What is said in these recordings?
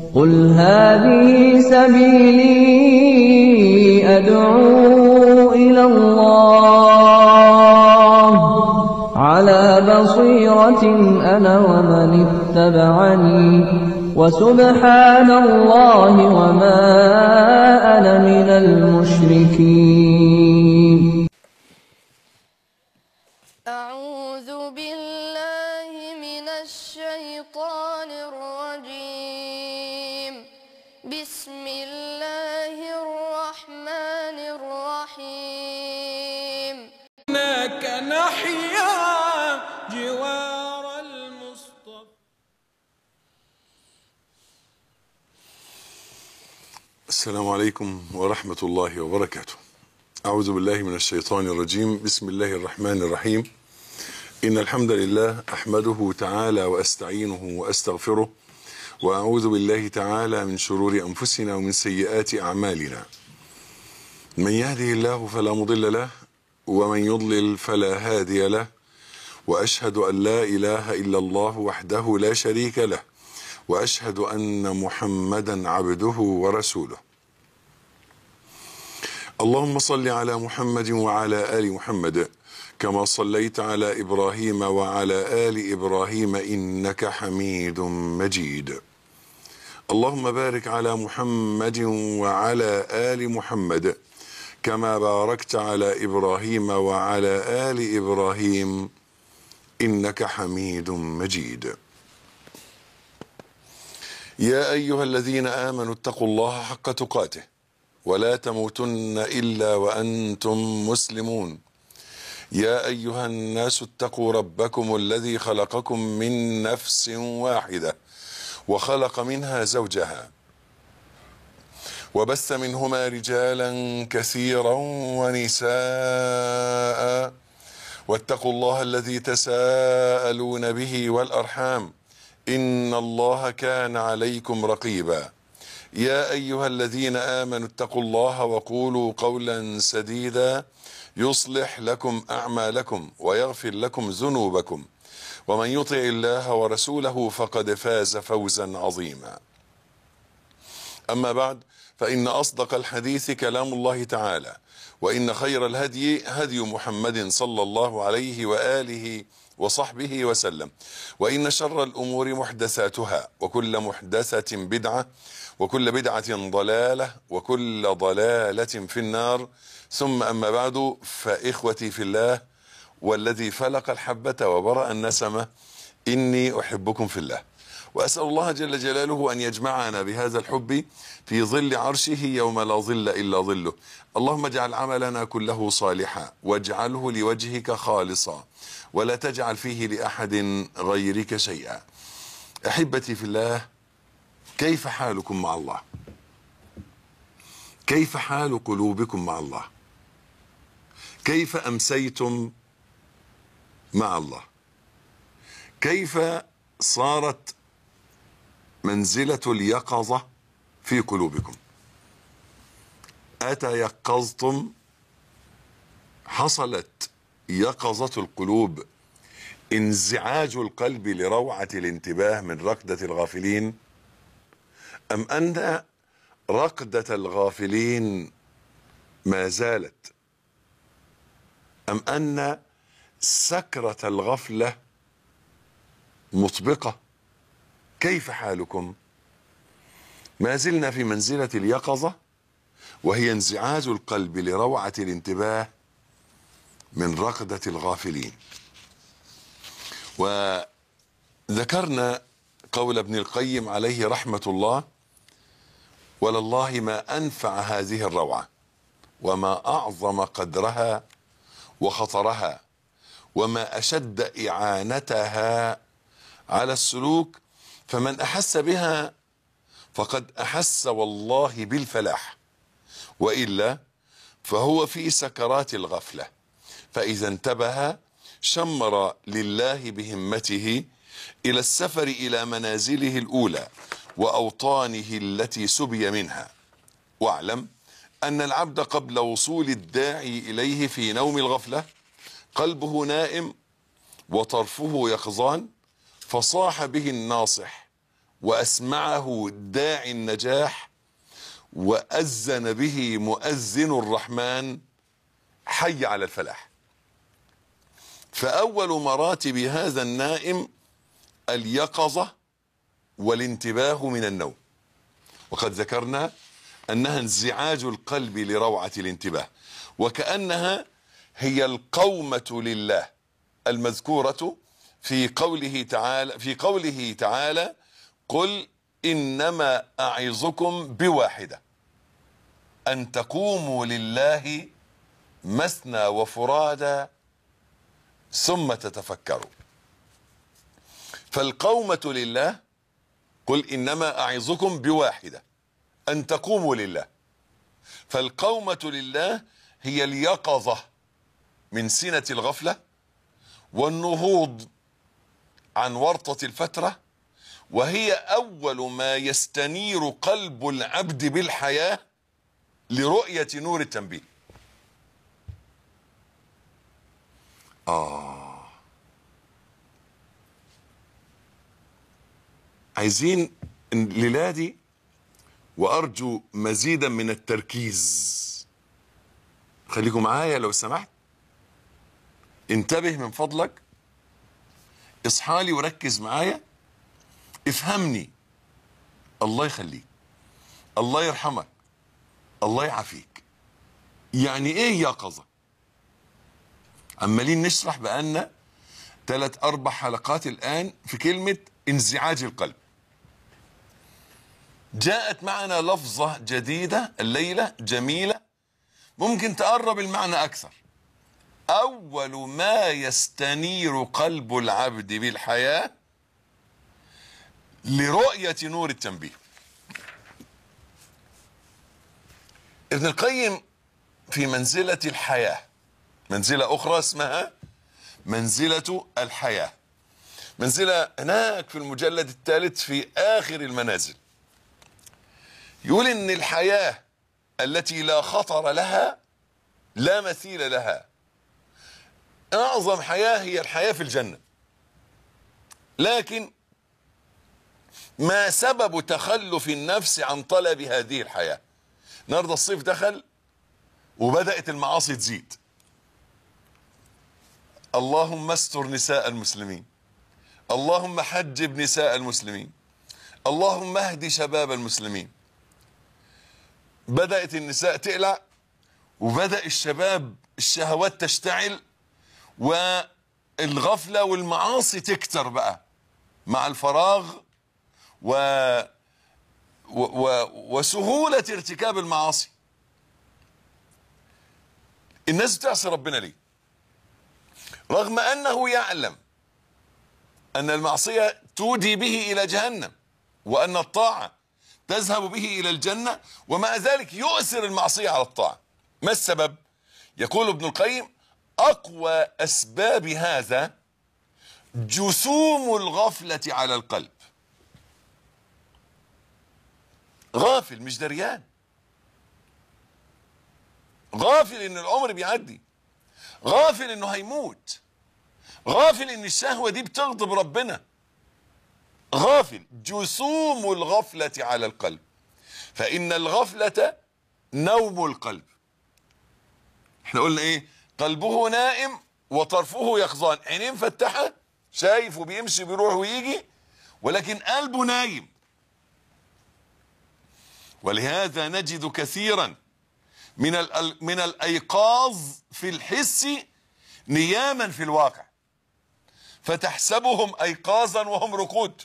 قل هذه سبيلي أدعو إلى الله على بصيرة أنا ومن اتبعني وسبحان الله وما أنا من المشركين أعوذ بالله من الشيطان الرجيم بسم الله الرحمن الرحيم هناك نحيا جوار المصطفى السلام عليكم ورحمة الله وبركاته أعوذ بالله من الشيطان الرجيم بسم الله الرحمن الرحيم إن الحمد لله أحمده تعالى وأستعينه وأستغفره وأعوذ بالله تعالى من شرور أنفسنا ومن سيئات أعمالنا من يهده الله فلا مضل له ومن يضلل فلا هادي له وأشهد أن لا إله إلا الله وحده لا شريك له وأشهد أن محمدا عبده ورسوله اللهم صل على محمد وعلى آل محمد كما صليت على إبراهيم وعلى آل إبراهيم إنك حميد مجيد اللهم بارك على محمد وعلى آل محمد كما باركت على إبراهيم وعلى آل إبراهيم إنك حميد مجيد يا أيها الذين آمنوا اتقوا الله حق تقاته ولا تموتن إلا وأنتم مسلمون يا أيها الناس اتقوا ربكم الذي خلقكم من نفس واحدة وخلق منها زوجها وبث منهما رجالا كثيرا ونساء واتقوا الله الذي تساءلون به والأرحام إن الله كان عليكم رقيبا يا أيها الذين آمنوا اتقوا الله وقولوا قولا سديدا يصلح لكم أعمالكم ويغفر لكم ذنوبكم ومن يطع الله ورسوله فقد فاز فوزا عظيما أما بعد فإن أصدق الحديث كلام الله تعالى وإن خير الهدي هدي محمد صلى الله عليه وآله وصحبه وسلم وإن شر الأمور محدثاتها وكل محدثة بدعة وكل بدعة ضلالة وكل ضلالة في النار ثم أما بعد فإخوتي في الله والذي فلق الحبة وبرأ النسمة إني أحبكم في الله وأسأل الله جل جلاله أن يجمعنا بهذا الحب في ظل عرشه يوم لا ظل إلا ظله اللهم اجعل عملنا كله صالحا واجعله لوجهك خالصا ولا تجعل فيه لأحد غيرك شيئا أحبتي في الله كيف حالكم مع الله كيف حال قلوبكم مع الله كيف أمسيتم مع الله كيف صارت منزلة اليقظة في قلوبكم أتيقظتم حصلت يقظة القلوب انزعاج القلب لروعة الانتباه من رقدة الغافلين أم أن رقدة الغافلين ما زالت أم أن سكرة الغفلة مطبقة كيف حالكم ما زلنا في منزلة اليقظة وهي انزعاج القلب لروعة الانتباه من رقدة الغافلين وذكرنا قول ابن القيم عليه رحمة الله ولله ما أنفع هذه الروعة وما أعظم قدرها وخطرها وما أشد إعانتها على السلوك فمن أحس بها فقد أحس والله بالفلاح وإلا فهو في سكرات الغفلة فإذا انتبه شمر لله بهمته إلى السفر إلى منازله الأولى وأوطانه التي سبي منها واعلم أن العبد قبل وصول الداعي إليه في نوم الغفلة قلبه نائم وطرفه يقظان فصاح به الناصح وأسمعه داعي النجاح وأذن به مؤذن الرحمن حي على الفلاح فأول مراتب هذا النائم اليقظة والانتباه من النوم وقد ذكرنا أنها انزعاج القلب لروعة الانتباه وكأنها هي القومة لله المذكورة في قوله تعالى في قوله تعالى قل إنما أعظكم بواحدة أن تقوموا لله مثنى وفرادى ثم تتفكروا فالقومة لله قل إنما أعظكم بواحدة أن تقوموا لله فالقومة لله هي اليقظة من سنة الغفلة والنهوض عن ورطة الفترة وهي أول ما يستنير قلب العبد بالحياة لرؤية نور التنبيه آه عايزين الليلة دي وأرجو مزيدا من التركيز خليكم معايا لو سمحت انتبه من فضلك اصحالي وركز معايا افهمني الله يخليك الله يرحمك الله يعافيك يعني ايه يقظة عمالين نشرح بقالنا ثلاث اربع حلقات الان في كلمة انزعاج القلب جاءت معنا لفظة جديدة الليلة جميلة ممكن تقرب المعنى اكثر اول ما يستنير قلب العبد بالحياه لرؤية نور التنبيه ابن القيم في منزلة الحياة منزلة أخرى اسمها منزلة الحياة منزلة هناك في المجلد الثالث في آخر المنازل يقول إن الحياة التي لا خطر لها لا مثيل لها أعظم حياة هي الحياة في الجنة لكن ما سبب تخلف النفس عن طلب هذه الحياة النهارده الصيف دخل وبدأت المعاصي تزيد اللهم استر نساء المسلمين اللهم حجب نساء المسلمين اللهم اهد شباب المسلمين بدأت النساء تقلع وبدأ الشباب الشهوات تشتعل والغفلة والمعاصي تكتر بقى مع الفراغ و... و... و... وسهولة ارتكاب المعاصي الناس بتعصي ربنا ليه رغم أنه يعلم أن المعصية تودي به إلى جهنم وأن الطاعة تذهب به إلى الجنة ومع ذلك يؤثر المعصية على الطاعة ما السبب يقول ابن القيم أقوى أسباب هذا جسوم الغفلة على القلب غافل مش دريان غافل ان العمر بيعدي غافل انه هيموت غافل ان الشهوة دي بتغضب ربنا غافل جسوم الغفلة على القلب فإن الغفلة نوم القلب احنا قلنا ايه قلبه نائم وطرفه يقظان عينين فتحة شايف وبيمشي بيروح ويجي ولكن قلبه نايم ولهذا نجد كثيرا من من الايقاظ في الحس نياما في الواقع فتحسبهم ايقاظا وهم رقود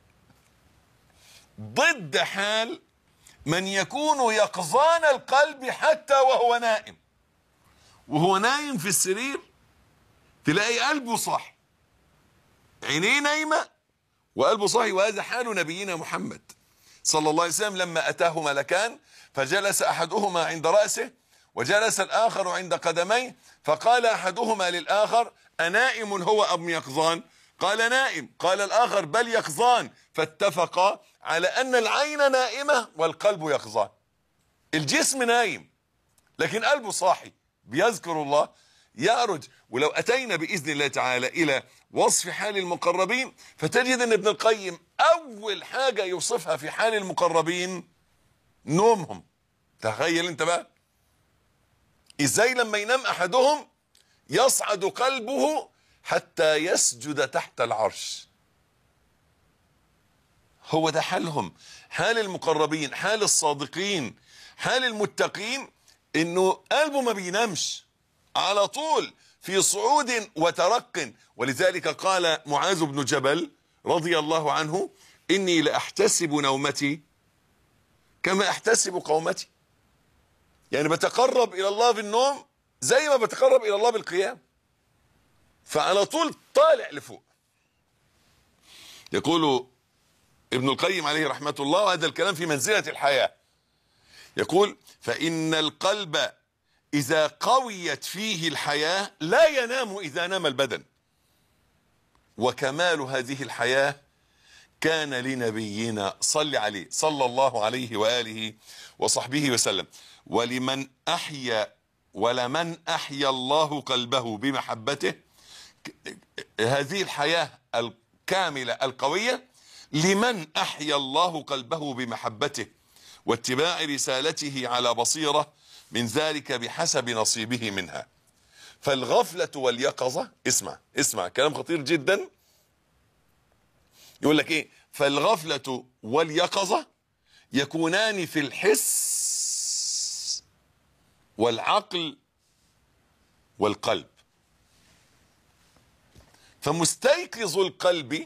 ضد حال من يكون يقظان القلب حتى وهو نائم وهو نايم في السرير تلاقي قلبه صاحي عينيه نايمه وقلبه صاحي وهذا حال نبينا محمد صلى الله عليه وسلم لما اتاه ملكان فجلس احدهما عند راسه وجلس الاخر عند قدميه فقال احدهما للاخر انائم هو ام يقظان قال نائم قال الاخر بل يقظان فاتفقا على ان العين نائمه والقلب يقظان الجسم نايم لكن قلبه صاحي بيذكر الله يعرج ولو أتينا بإذن الله تعالى إلى وصف حال المقربين فتجد أن ابن القيم أول حاجة يوصفها في حال المقربين نومهم تخيل انت بقى ازاي لما ينام احدهم يصعد قلبه حتى يسجد تحت العرش هو ده حالهم حال المقربين حال الصادقين حال المتقين انه قلبه ما بينامش على طول في صعود وترق ولذلك قال معاذ بن جبل رضي الله عنه اني لاحتسب نومتي كما احتسب قومتي يعني بتقرب الى الله بالنوم زي ما بتقرب الى الله بالقيام فعلى طول طالع لفوق يقول ابن القيم عليه رحمة الله وهذا الكلام في منزلة الحياة يقول فإن القلب إذا قويت فيه الحياة لا ينام إذا نام البدن وكمال هذه الحياة كان لنبينا صل عليه صلى الله عليه وآله وصحبه وسلم ولمن أحيا ولمن أحيا الله قلبه بمحبته هذه الحياة الكاملة القوية لمن أحيا الله قلبه بمحبته واتباع رسالته على بصيرة من ذلك بحسب نصيبه منها فالغفلة واليقظة اسمع اسمع كلام خطير جدا يقول لك ايه فالغفلة واليقظة يكونان في الحس والعقل والقلب فمستيقظ القلب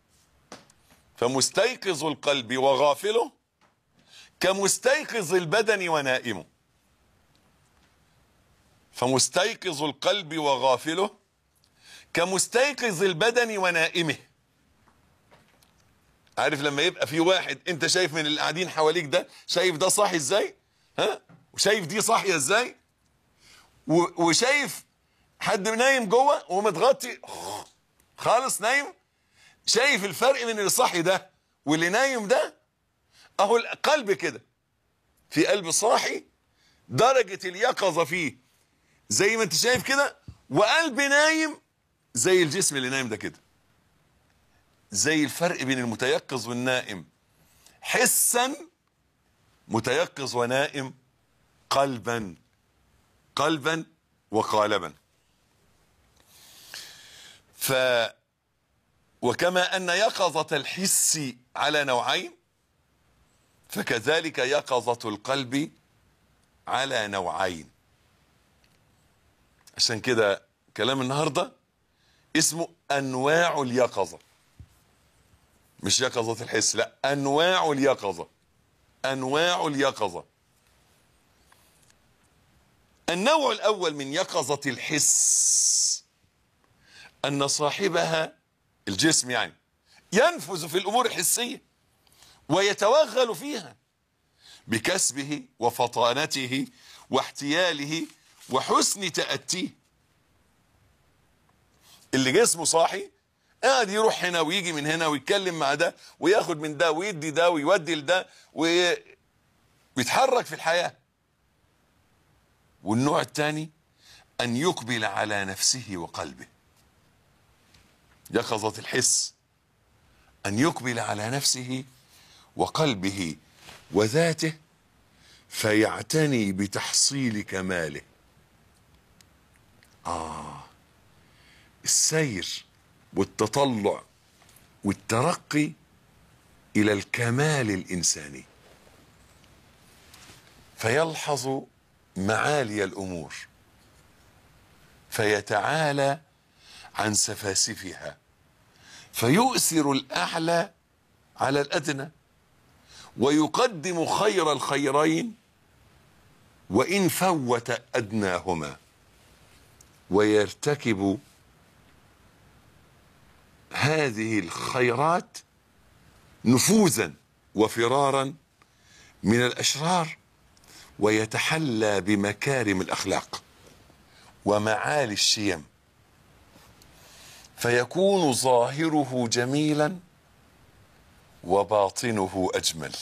فمستيقظ القلب وغافله كمستيقظ البدن ونائمه فمستيقظ القلب وغافله كمستيقظ البدن ونائمه عارف لما يبقى في واحد انت شايف من اللي قاعدين حواليك ده شايف ده صاحي ازاي ها وشايف دي صاحيه ازاي و- وشايف حد نايم جوه ومتغطي خالص نايم شايف الفرق بين اللي صاحي ده واللي نايم ده اهو القلب كده في قلب صاحي درجة اليقظة فيه زي ما انت شايف كده وقلب نايم زي الجسم اللي نايم ده كده زي الفرق بين المتيقظ والنائم حسا متيقظ ونائم قلبا قلبا وقالبا ف وكما ان يقظة الحس على نوعين فكذلك يقظة القلب على نوعين عشان كده كلام النهاردة اسمه انواع اليقظة مش يقظة الحس لا انواع اليقظة انواع اليقظة النوع الاول من يقظة الحس ان صاحبها الجسم يعني ينفذ في الامور الحسية ويتوغل فيها بكسبه وفطانته واحتياله وحسن تأتيه اللي جسمه صاحي قاعد يروح هنا ويجي من هنا ويتكلم مع ده وياخد من ده ويدي ده ويودي لده ويتحرك في الحياة والنوع الثاني أن يقبل على نفسه وقلبه يقظة الحس أن يقبل على نفسه وقلبه وذاته فيعتني بتحصيل كماله آه السير والتطلع والترقي إلى الكمال الإنساني فيلحظ معالي الأمور فيتعالى عن سفاسفها فيؤثر الأعلى على الأدنى ويقدم خير الخيرين وإن فوت أدناهما ويرتكب هذه الخيرات نفوذا وفرارا من الأشرار ويتحلى بمكارم الأخلاق ومعالي الشيم فيكون ظاهره جميلا وباطنه اجمل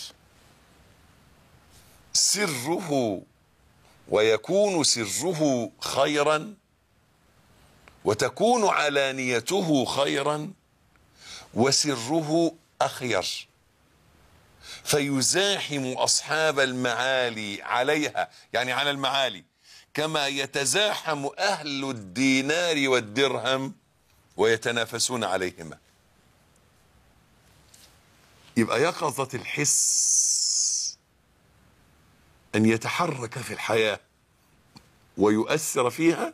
سره ويكون سره خيرا وتكون علانيته خيرا وسره اخير فيزاحم اصحاب المعالي عليها يعني على المعالي كما يتزاحم اهل الدينار والدرهم ويتنافسون عليهما يبقى يقظة الحس أن يتحرك في الحياة ويؤثر فيها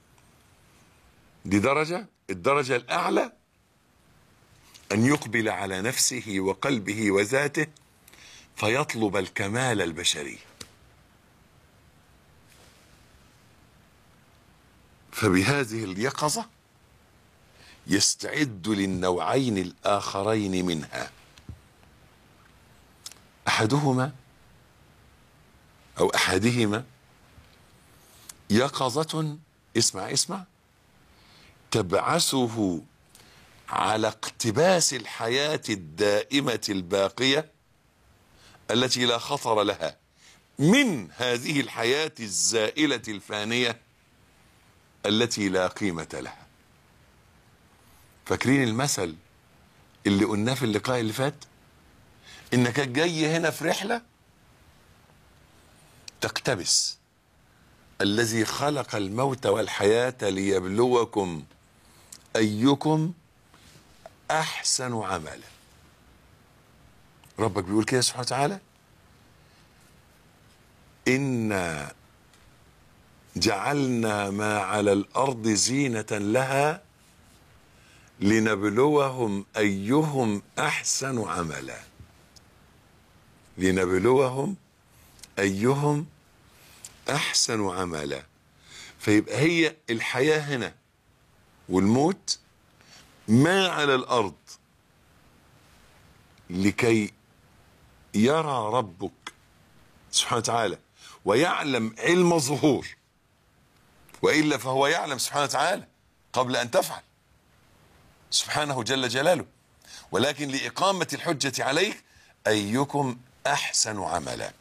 دي درجة الدرجة الأعلى أن يقبل على نفسه وقلبه وذاته فيطلب الكمال البشري فبهذه اليقظة يستعد للنوعين الآخرين منها احدهما او احدهما يقظة اسمع اسمع تبعثه على اقتباس الحياة الدائمة الباقية التي لا خطر لها من هذه الحياة الزائلة الفانية التي لا قيمة لها فاكرين المثل اللي قلناه في اللقاء اللي فات انك جاي هنا في رحله تقتبس الذي خلق الموت والحياه ليبلوكم ايكم احسن عملا ربك بيقول كده سبحانه وتعالى انا جعلنا ما على الارض زينه لها لنبلوهم ايهم احسن عملا لنبلوهم ايهم احسن عملا فيبقى هي الحياه هنا والموت ما على الارض لكي يرى ربك سبحانه وتعالى ويعلم علم الظهور والا فهو يعلم سبحانه وتعالى قبل ان تفعل سبحانه جل جلاله ولكن لاقامه الحجه عليك ايكم احسن عملا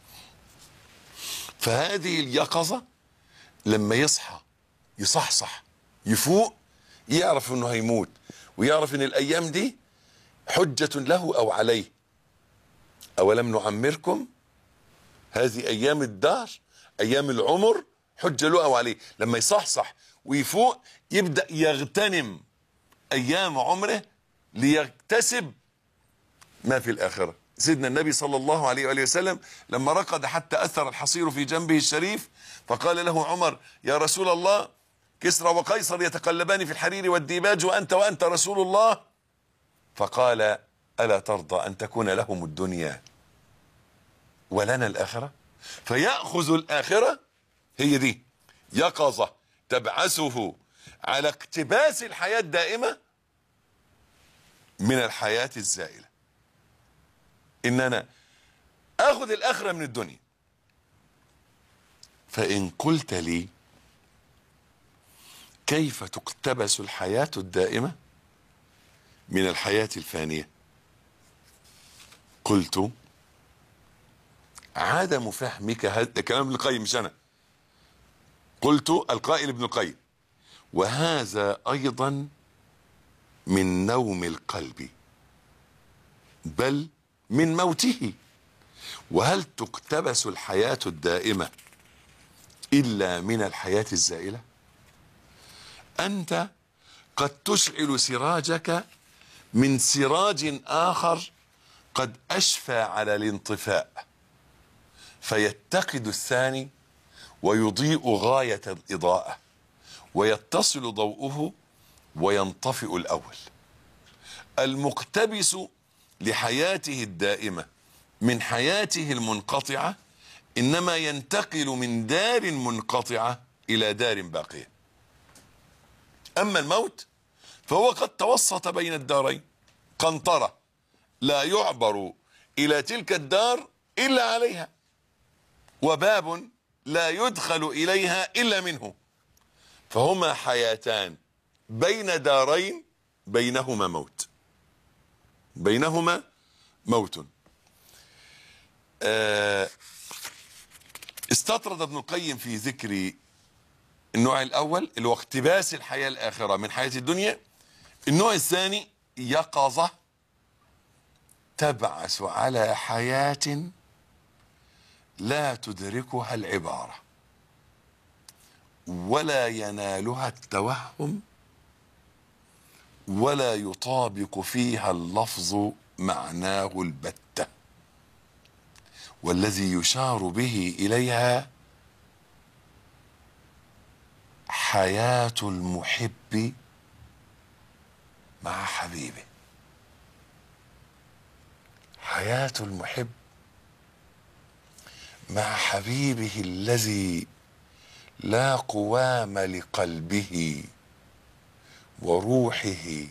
فهذه اليقظه لما يصحى يصحصح يفوق يعرف انه هيموت ويعرف ان الايام دي حجه له او عليه اولم نعمركم هذه ايام الدهر ايام العمر حجه له او عليه لما يصحصح ويفوق يبدا يغتنم ايام عمره ليكتسب ما في الاخره سيدنا النبي صلى الله عليه وآله وسلم لما رقد حتى أثر الحصير في جنبه الشريف فقال له عمر يا رسول الله كسرى وقيصر يتقلبان في الحرير والديباج وأنت وأنت رسول الله فقال ألا ترضى أن تكون لهم الدنيا ولنا الآخرة فيأخذ الآخرة هي دي يقظة تبعثه على اقتباس الحياة الدائمة من الحياة الزائلة ان انا اخذ الاخرة من الدنيا فان قلت لي كيف تقتبس الحياة الدائمة من الحياة الفانية قلت عدم فهمك هذا كلام ابن القيم مش انا قلت القائل ابن القيم وهذا ايضا من نوم القلب بل من موته وهل تقتبس الحياة الدائمة إلا من الحياة الزائلة أنت قد تشعل سراجك من سراج آخر قد أشفى على الانطفاء فيتقد الثاني ويضيء غاية الإضاءة ويتصل ضوءه وينطفئ الأول المقتبس لحياته الدائمة من حياته المنقطعة إنما ينتقل من دار منقطعة إلى دار باقية أما الموت فهو قد توسط بين الدارين قنطرة لا يعبر إلى تلك الدار إلا عليها وباب لا يدخل إليها إلا منه فهما حياتان بين دارين بينهما موت بينهما موت آه، استطرد ابن القيم في ذكر النوع الاول اللي هو اقتباس الحياه الاخره من حياه الدنيا النوع الثاني يقظه تبعث على حياه لا تدركها العباره ولا ينالها التوهم ولا يطابق فيها اللفظ معناه البته والذي يشار به اليها حياه المحب مع حبيبه حياه المحب مع حبيبه الذي لا قوام لقلبه وروحه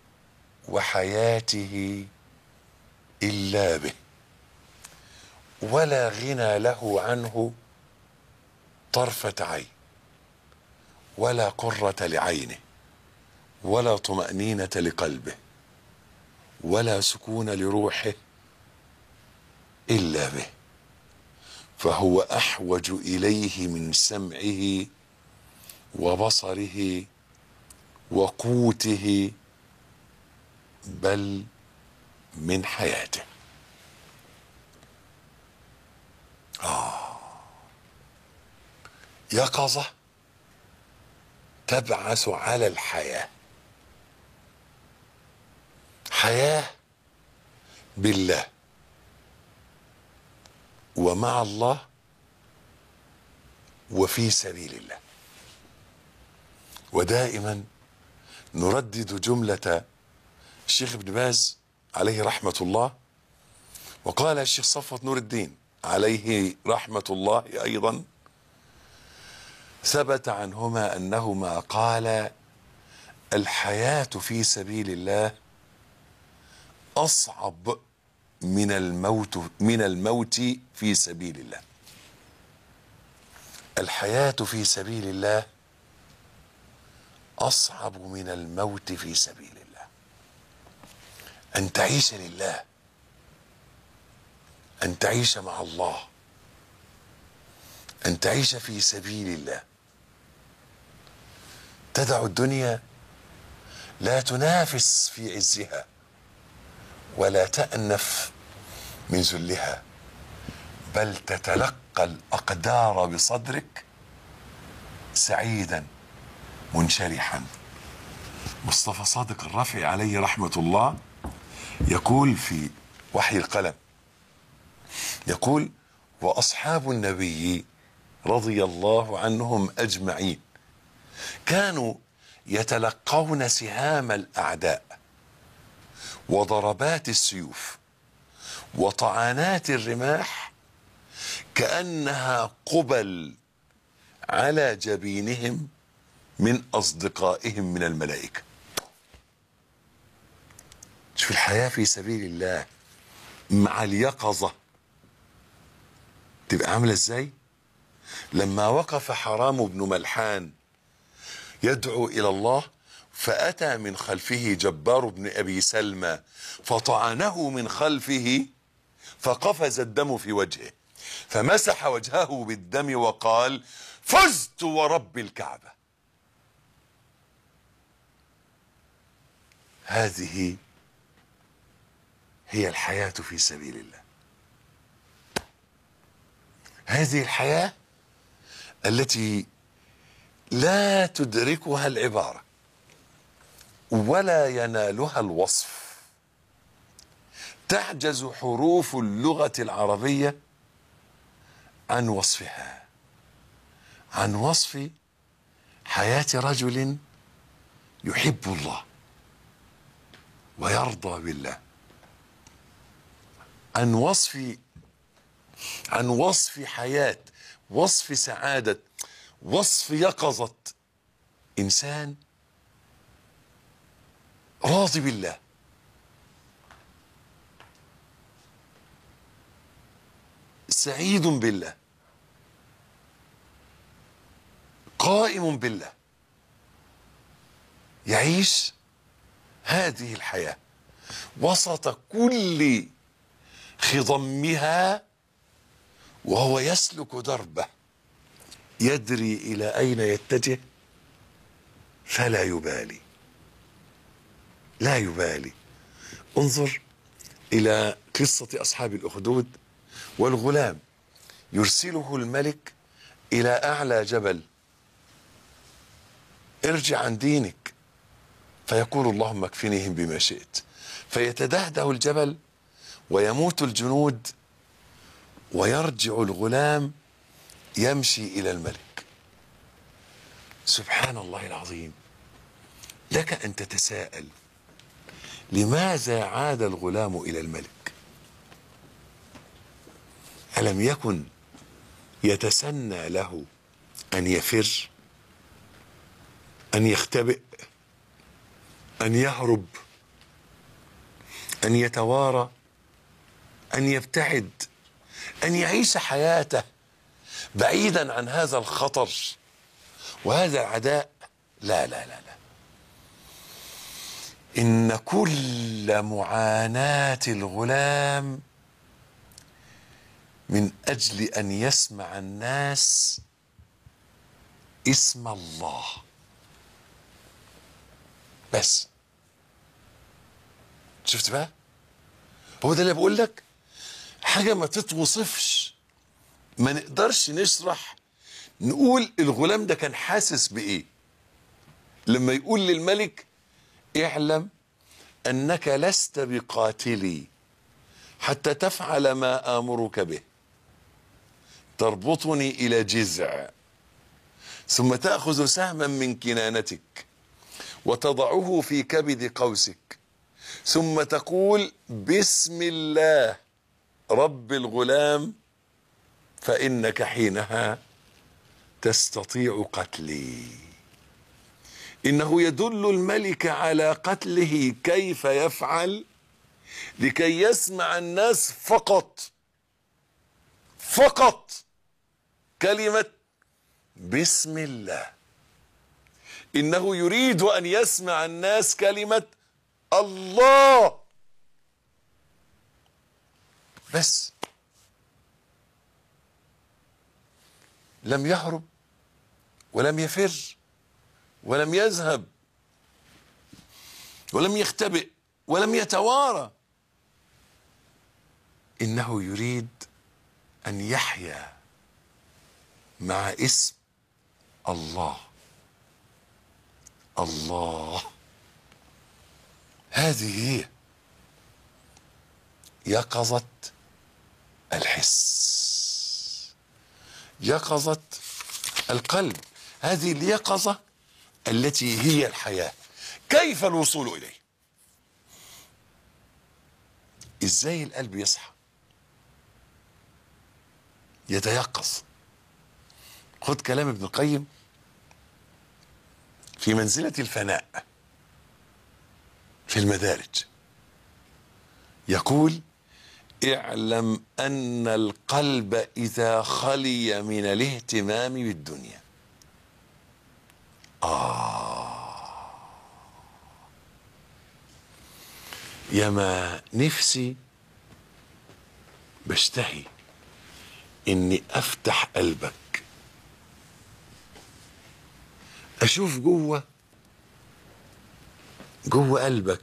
وحياته الا به ولا غنى له عنه طرفه عين ولا قره لعينه ولا طمانينه لقلبه ولا سكون لروحه الا به فهو احوج اليه من سمعه وبصره وقوته بل من حياته آه يقظة تبعث على الحياة حياة بالله ومع الله وفي سبيل الله ودائما نردد جملة الشيخ ابن باز عليه رحمة الله وقال الشيخ صفوة نور الدين عليه رحمة الله أيضا ثبت عنهما أنهما قال الحياة في سبيل الله أصعب من الموت من الموت في سبيل الله الحياة في سبيل الله أصعب من الموت في سبيل الله أن تعيش لله أن تعيش مع الله أن تعيش في سبيل الله تدع الدنيا لا تنافس في عزها ولا تأنف من ذلها بل تتلقى الأقدار بصدرك سعيدا منشرحا مصطفى صادق الرافعي عليه رحمة الله يقول في وحي القلم يقول وأصحاب النبي رضي الله عنهم أجمعين كانوا يتلقون سهام الأعداء وضربات السيوف وطعنات الرماح كأنها قبل على جبينهم من أصدقائهم من الملائكة شوف الحياة في سبيل الله مع اليقظة تبقى عاملة ازاي لما وقف حرام بن ملحان يدعو إلى الله فأتى من خلفه جبار بن أبي سلمى فطعنه من خلفه فقفز الدم في وجهه فمسح وجهه بالدم وقال فزت ورب الكعبة هذه هي الحياة في سبيل الله هذه الحياة التي لا تدركها العبارة ولا ينالها الوصف تعجز حروف اللغة العربية عن وصفها عن وصف حياة رجل يحب الله ويرضى بالله عن وصف عن وصف حياة وصف سعادة وصف يقظة إنسان راضي بالله سعيد بالله قائم بالله يعيش هذه الحياة وسط كل خضمها وهو يسلك دربه يدري الى اين يتجه فلا يبالي لا يبالي انظر الى قصه اصحاب الاخدود والغلام يرسله الملك الى اعلى جبل ارجع عن دينك فيقول اللهم اكفنيهم بما شئت فيتدهده الجبل ويموت الجنود ويرجع الغلام يمشي الى الملك سبحان الله العظيم لك ان تتساءل لماذا عاد الغلام الى الملك الم يكن يتسنى له ان يفر ان يختبئ ان يهرب ان يتوارى ان يبتعد ان يعيش حياته بعيدا عن هذا الخطر وهذا العداء لا لا لا لا ان كل معاناه الغلام من اجل ان يسمع الناس اسم الله بس شفت بقى هو ده اللي بقول لك حاجه ما تتوصفش ما نقدرش نشرح نقول الغلام ده كان حاسس بايه لما يقول للملك اعلم انك لست بقاتلي حتى تفعل ما امرك به تربطني الى جذع ثم تاخذ سهما من كنانتك وتضعه في كبد قوسك ثم تقول بسم الله رب الغلام فانك حينها تستطيع قتلي انه يدل الملك على قتله كيف يفعل لكي يسمع الناس فقط فقط كلمه بسم الله انه يريد ان يسمع الناس كلمه الله بس لم يهرب ولم يفر ولم يذهب ولم يختبئ ولم يتوارى انه يريد ان يحيا مع اسم الله الله هذه هي يقظة الحس يقظة القلب هذه اليقظة التي هي الحياة كيف الوصول إليه إزاي القلب يصحى يتيقظ خد كلام ابن القيم في منزلة الفناء في المدارج يقول اعلم ان القلب اذا خلي من الاهتمام بالدنيا آه يما نفسي بشتهي اني افتح قلبك اشوف جوه جوه قلبك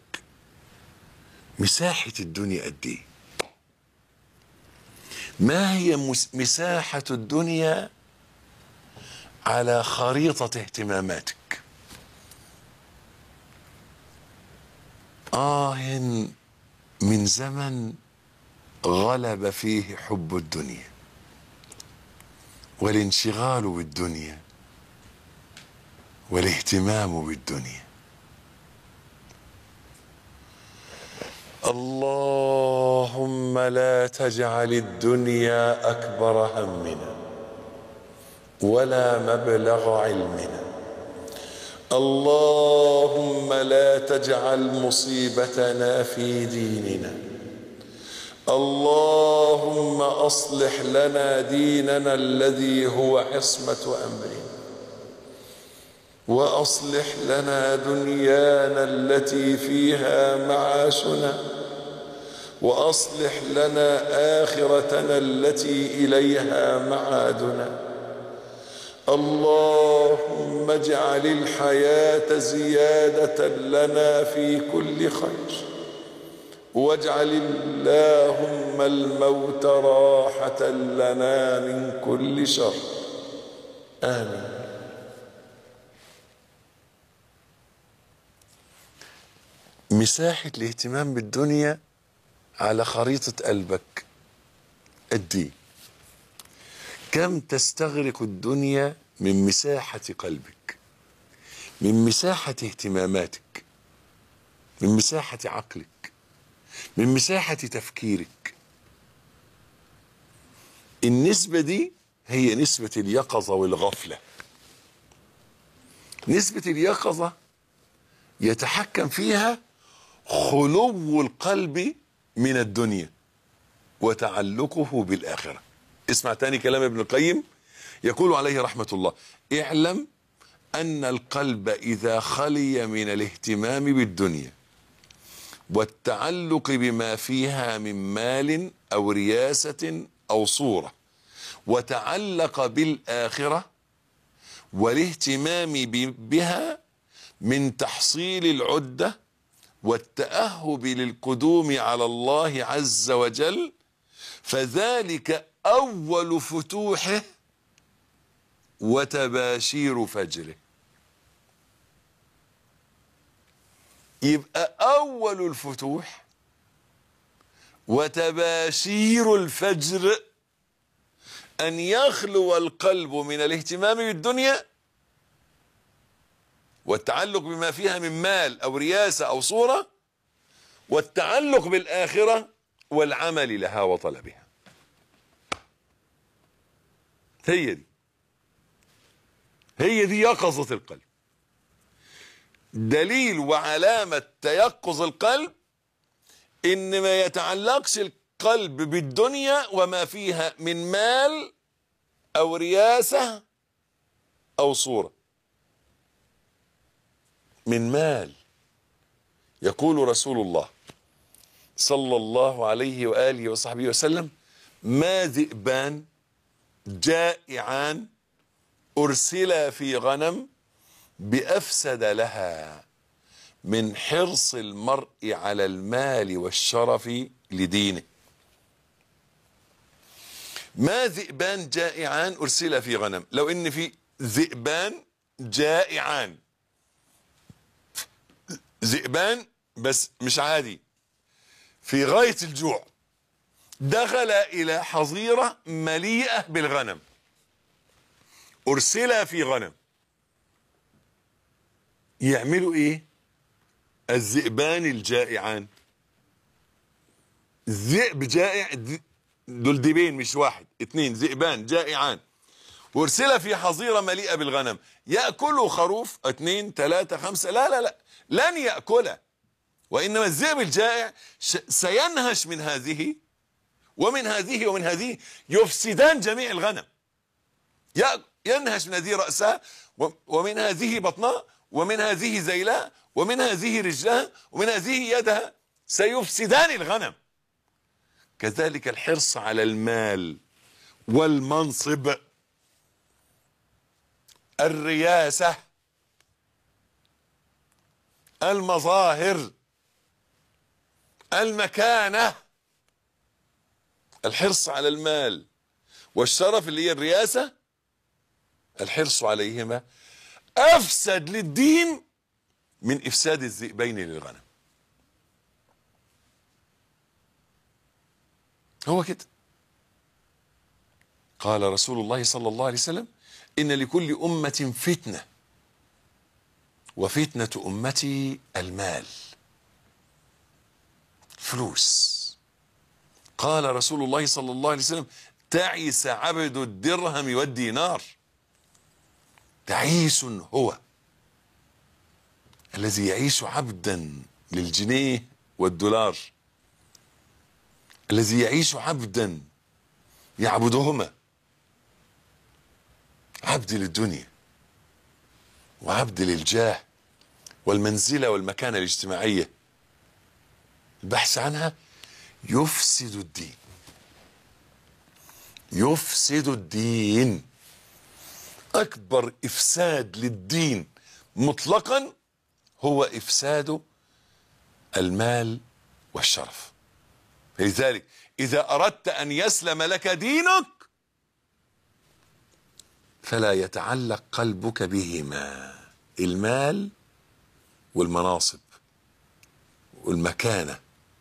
مساحة الدنيا قد ايه ما هي مس- مساحة الدنيا على خريطة اهتماماتك آه من زمن غلب فيه حب الدنيا والانشغال بالدنيا والاهتمام بالدنيا اللهم لا تجعل الدنيا اكبر همنا ولا مبلغ علمنا اللهم لا تجعل مصيبتنا في ديننا اللهم اصلح لنا ديننا الذي هو عصمه امرنا واصلح لنا دنيانا التي فيها معاشنا واصلح لنا اخرتنا التي اليها معادنا اللهم اجعل الحياة زيادة لنا في كل خير واجعل اللهم الموت راحة لنا من كل شر آمين مساحة الاهتمام بالدنيا على خريطة قلبك قد ايه كم تستغرق الدنيا من مساحة قلبك من مساحة اهتماماتك من مساحة عقلك من مساحة تفكيرك النسبة دي هي نسبة اليقظة والغفلة نسبة اليقظة يتحكم فيها خلو القلب من الدنيا وتعلقه بالآخرة اسمع تاني كلام ابن القيم يقول عليه رحمة الله اعلم أن القلب إذا خلي من الاهتمام بالدنيا والتعلق بما فيها من مال أو رياسة أو صورة وتعلق بالآخرة والاهتمام ب- بها من تحصيل العدة والتأهب للقدوم على الله عز وجل فذلك أول فتوحه وتباشير فجره يبقى أول الفتوح وتباشير الفجر أن يخلو القلب من الاهتمام بالدنيا والتعلق بما فيها من مال أو رياسة أو صورة والتعلق بالآخرة والعمل لها وطلبها هي دي هي دي يقظة القلب دليل وعلامة تيقظ القلب ان ما يتعلقش القلب بالدنيا وما فيها من مال او رياسة او صورة من مال يقول رسول الله صلى الله عليه وآله وصحبه وسلم ما ذئبان جائعان أرسلا في غنم بأفسد لها من حرص المرء على المال والشرف لدينه ما ذئبان جائعان أرسل في غنم لو إن في ذئبان جائعان ذئبان بس مش عادي في غاية الجوع دخل إلى حظيرة مليئة بالغنم أرسل في غنم يعملوا إيه الذئبان الجائعان الذئب جائع ذ- دول ديبين مش واحد اتنين ذئبان جائعان وارسل في حظيرة مليئة بالغنم يأكل خروف اتنين تلاتة خمسة لا لا لا لن يأكله وإنما الذئب الجائع ش- سينهش من هذه ومن هذه ومن هذه يفسدان جميع الغنم يأ- ينهش من هذه رأسها و- ومن هذه بطنها ومن هذه ذيلها ومن هذه رجلها ومن هذه يدها سيفسدان الغنم كذلك الحرص على المال والمنصب الرياسة المظاهر المكانة الحرص على المال والشرف اللي هي الرياسة الحرص عليهما أفسد للدين من إفساد الذئبين للغنم هو كده قال رسول الله صلى الله عليه وسلم إن لكل أمة فتنة وفتنة أمتي المال فلوس قال رسول الله صلى الله عليه وسلم تعس عبد الدرهم والدينار تعيس هو الذي يعيش عبدا للجنيه والدولار الذي يعيش عبدا يعبدهما عبد للدنيا وعبد للجاه والمنزله والمكانه الاجتماعيه البحث عنها يفسد الدين يفسد الدين اكبر افساد للدين مطلقا هو افساد المال والشرف لذلك اذا اردت ان يسلم لك دينك فلا يتعلق قلبك بهما المال والمناصب والمكانه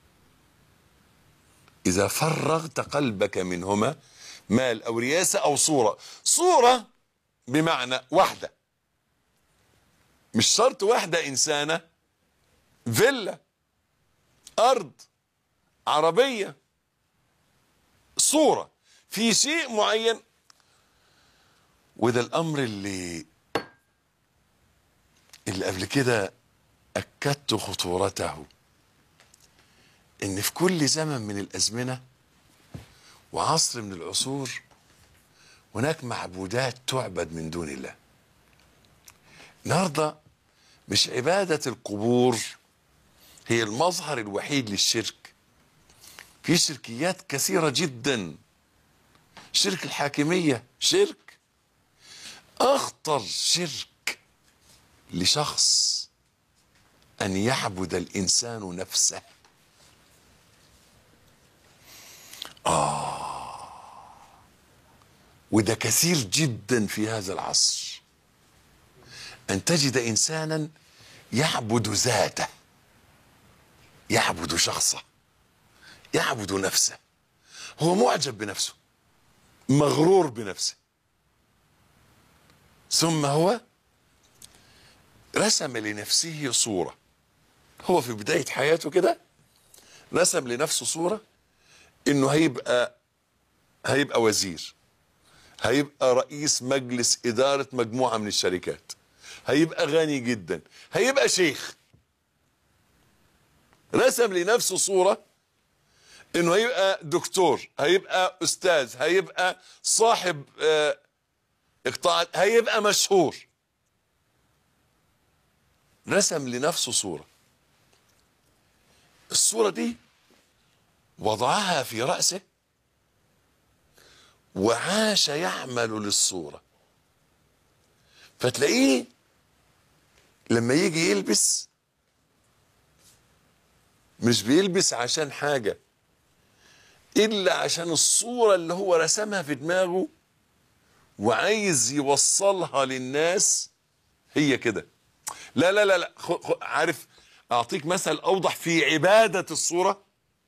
اذا فرغت قلبك منهما مال او رياسه او صوره صوره بمعنى واحده مش شرط واحده انسانه فيلا ارض عربيه صوره في شيء معين وده الامر اللي اللي قبل كده اكدت خطورته ان في كل زمن من الازمنه وعصر من العصور هناك معبودات تعبد من دون الله النهارده مش عباده القبور هي المظهر الوحيد للشرك في شركيات كثيره جدا شرك الحاكميه شرك اخطر شرك لشخص ان يعبد الانسان نفسه وده كثير جدا في هذا العصر ان تجد انسانا يعبد ذاته يعبد شخصه يعبد نفسه هو معجب بنفسه مغرور بنفسه ثم هو رسم لنفسه صورة هو في بداية حياته كده رسم لنفسه صورة انه هيبقى هيبقى وزير هيبقى رئيس مجلس إدارة مجموعة من الشركات هيبقى غني جدا هيبقى شيخ رسم لنفسه صورة انه هيبقى دكتور هيبقى استاذ هيبقى صاحب آه، اقطاع هيبقى مشهور رسم لنفسه صورة الصورة دي وضعها في رأسه وعاش يعمل للصورة فتلاقيه لما يجي يلبس مش بيلبس عشان حاجة إلا عشان الصورة اللي هو رسمها في دماغه وعايز يوصلها للناس هي كده لا لا لا لا خ... خ... عارف أعطيك مثل أوضح في عبادة الصورة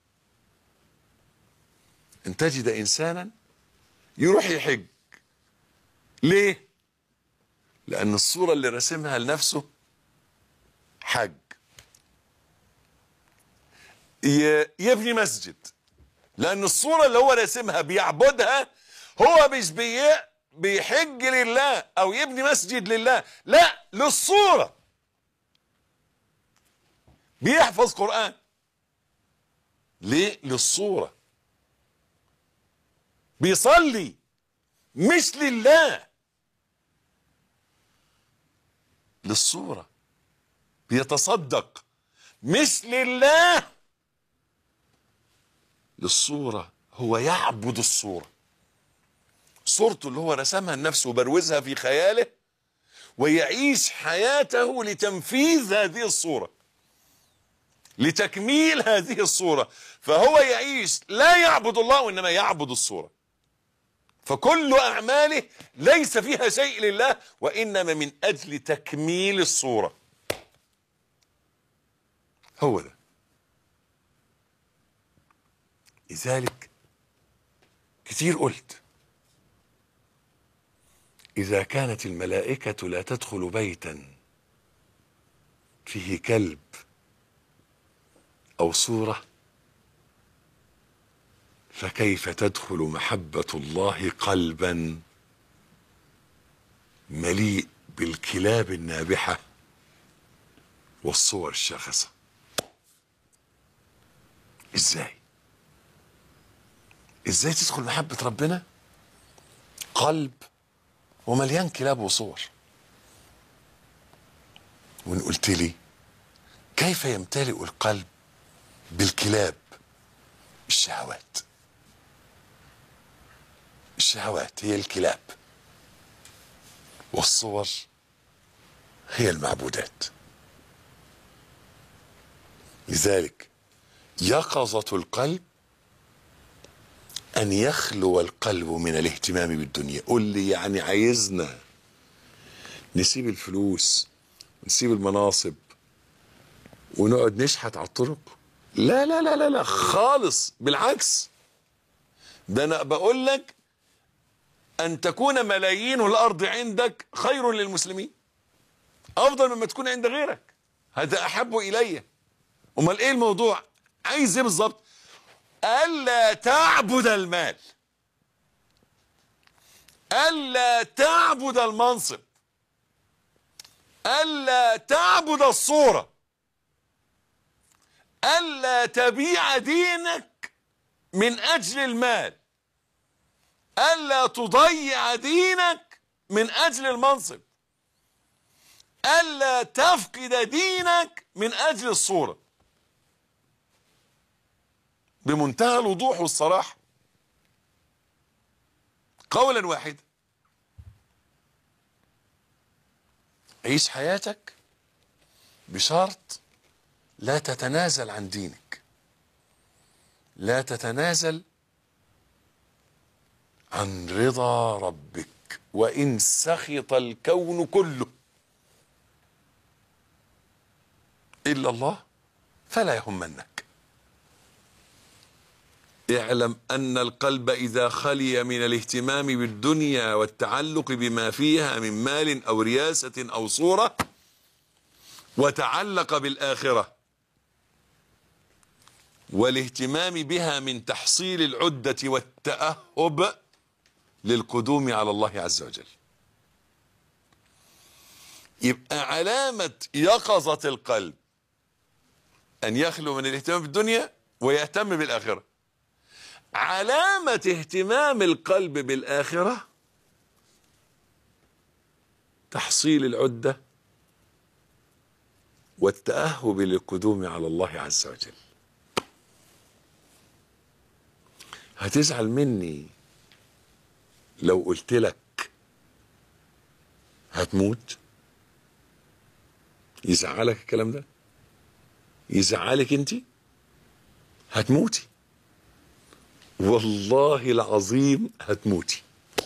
أن تجد إنسانا يروح يحج ليه؟ لأن الصورة اللي رسمها لنفسه حج ي- يبني مسجد لأن الصورة اللي هو راسمها بيعبدها هو مش بي بيحج لله أو يبني مسجد لله لا للصورة بيحفظ قرآن ليه؟ للصورة بيصلي مش لله للصورة بيتصدق مش لله للصورة هو يعبد الصورة صورته اللي هو رسمها لنفسه وبروزها في خياله ويعيش حياته لتنفيذ هذه الصورة لتكميل هذه الصورة فهو يعيش لا يعبد الله وإنما يعبد الصورة فكل أعماله ليس فيها شيء لله وإنما من أجل تكميل الصورة هو ده لذلك كتير قلت إذا كانت الملائكة لا تدخل بيتا فيه كلب أو صورة فكيف تدخل محبة الله قلبا مليء بالكلاب النابحة والصور الشاخصة ازاي ازاي تدخل محبة ربنا قلب ومليان كلاب وصور وان قلت لي كيف يمتلئ القلب بالكلاب الشهوات الشهوات هي الكلاب والصور هي المعبودات لذلك يقظة القلب أن يخلو القلب من الاهتمام بالدنيا قل لي يعني عايزنا نسيب الفلوس نسيب المناصب ونقعد نشحت على الطرق لا لا لا لا لا خالص بالعكس ده انا بقول لك ان تكون ملايين الارض عندك خير للمسلمين افضل مما تكون عند غيرك هذا احب الي امال ايه الموضوع عايز ايه بالظبط الا تعبد المال الا تعبد المنصب الا تعبد الصوره الا تبيع دينك من اجل المال الا تضيع دينك من اجل المنصب الا تفقد دينك من اجل الصوره بمنتهى الوضوح والصراحه قولا واحدا عيش حياتك بشرط لا تتنازل عن دينك لا تتنازل عن رضا ربك وان سخط الكون كله الا الله فلا يهمنك اعلم ان القلب اذا خلي من الاهتمام بالدنيا والتعلق بما فيها من مال او رياسه او صوره وتعلق بالاخره والاهتمام بها من تحصيل العده والتاهب للقدوم على الله عز وجل يبقى علامه يقظه القلب ان يخلو من الاهتمام بالدنيا ويهتم بالاخره علامه اهتمام القلب بالاخره تحصيل العده والتاهب للقدوم على الله عز وجل هتزعل مني لو قلت لك هتموت يزعلك الكلام ده يزعلك انت هتموتي والله العظيم هتموتي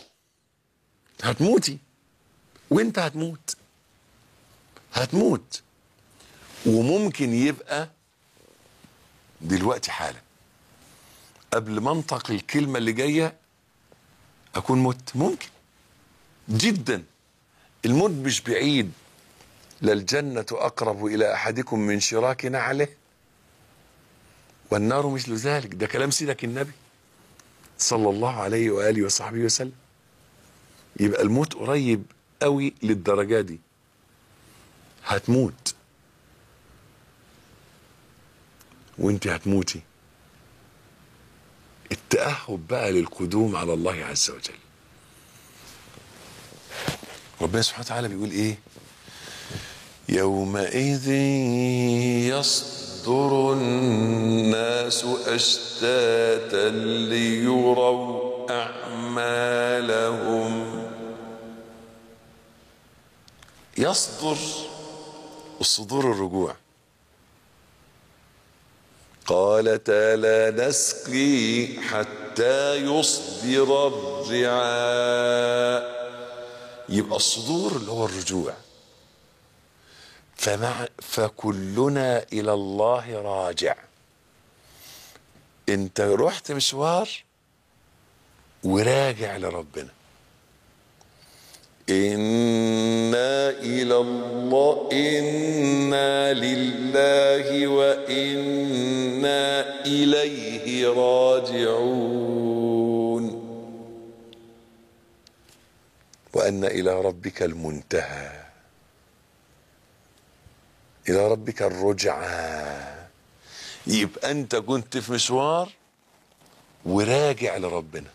هتموتي وانت هتموت هتموت وممكن يبقى دلوقتي حالا قبل ما انطق الكلمة اللي جاية أكون مت ممكن جدا الموت مش بعيد للجنة أقرب إلى أحدكم من شراك نعله والنار مثل ذلك ده كلام سيدك النبي صلى الله عليه وآله وصحبه وسلم يبقى الموت قريب قوي للدرجة دي هتموت وانت هتموتي التأهب بقى للقدوم على الله عز وجل ربنا سبحانه وتعالى بيقول ايه يومئذ يصدر الناس اشتاتا ليروا اعمالهم يصدر الصدور الرجوع قال تعالى نسقي حتى يصدر الرعاء يبقى الصدور اللي هو الرجوع فمع فكلنا الى الله راجع انت رحت مشوار وراجع لربنا إنا إلى الله إنا لله وإنا إليه راجعون وأن إلى ربك المنتهى إلى ربك الرجعى يبقى أنت كنت في مشوار وراجع لربنا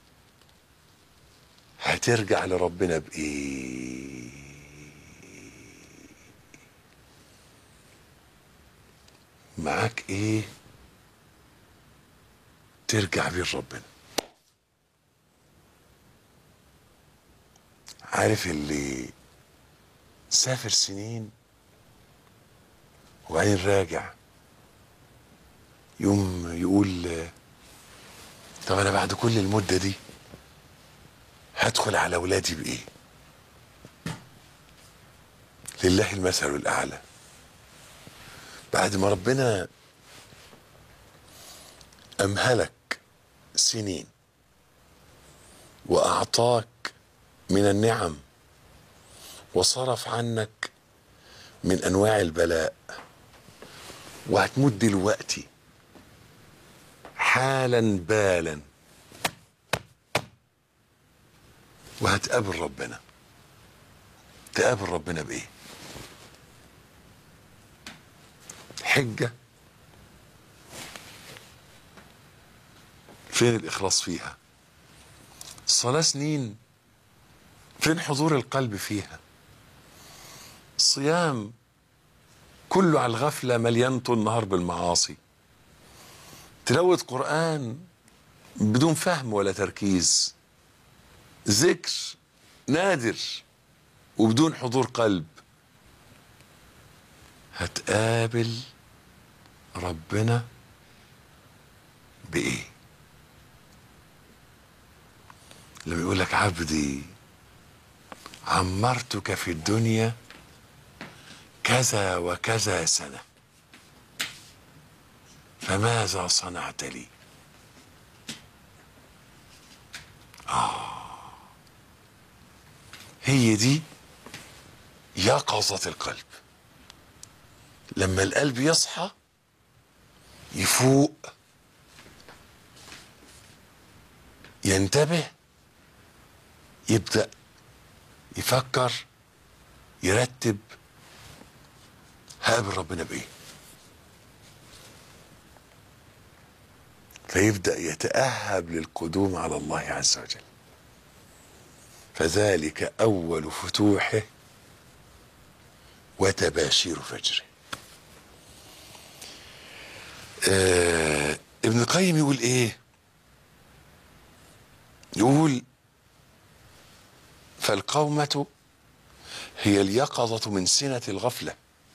هترجع لربنا بإيه معاك إيه ترجع بيه لربنا عارف اللي سافر سنين وبعدين راجع يوم يقول طب انا بعد كل المده دي هدخل على اولادي بايه لله المثل الاعلى بعد ما ربنا امهلك سنين واعطاك من النعم وصرف عنك من انواع البلاء وهتموت دلوقتي حالا بالا وهتقابل ربنا تقابل ربنا بايه حجه فين الاخلاص فيها صلاه سنين فين حضور القلب فيها صيام كله على الغفله مليان طول النهار بالمعاصي تلاوه قران بدون فهم ولا تركيز ذكر نادر وبدون حضور قلب هتقابل ربنا بايه لما يقول لك عبدي عمرتك في الدنيا كذا وكذا سنه فماذا صنعت لي آه هي دي يقظة القلب لما القلب يصحى يفوق ينتبه يبدأ يفكر يرتب هقابل ربنا بايه فيبدأ يتأهب للقدوم على الله عز وجل فذلك أول فتوحه وتباشير فجره آه ابن القيم يقول ايه يقول فالقومة هي اليقظة من سنة الغفلة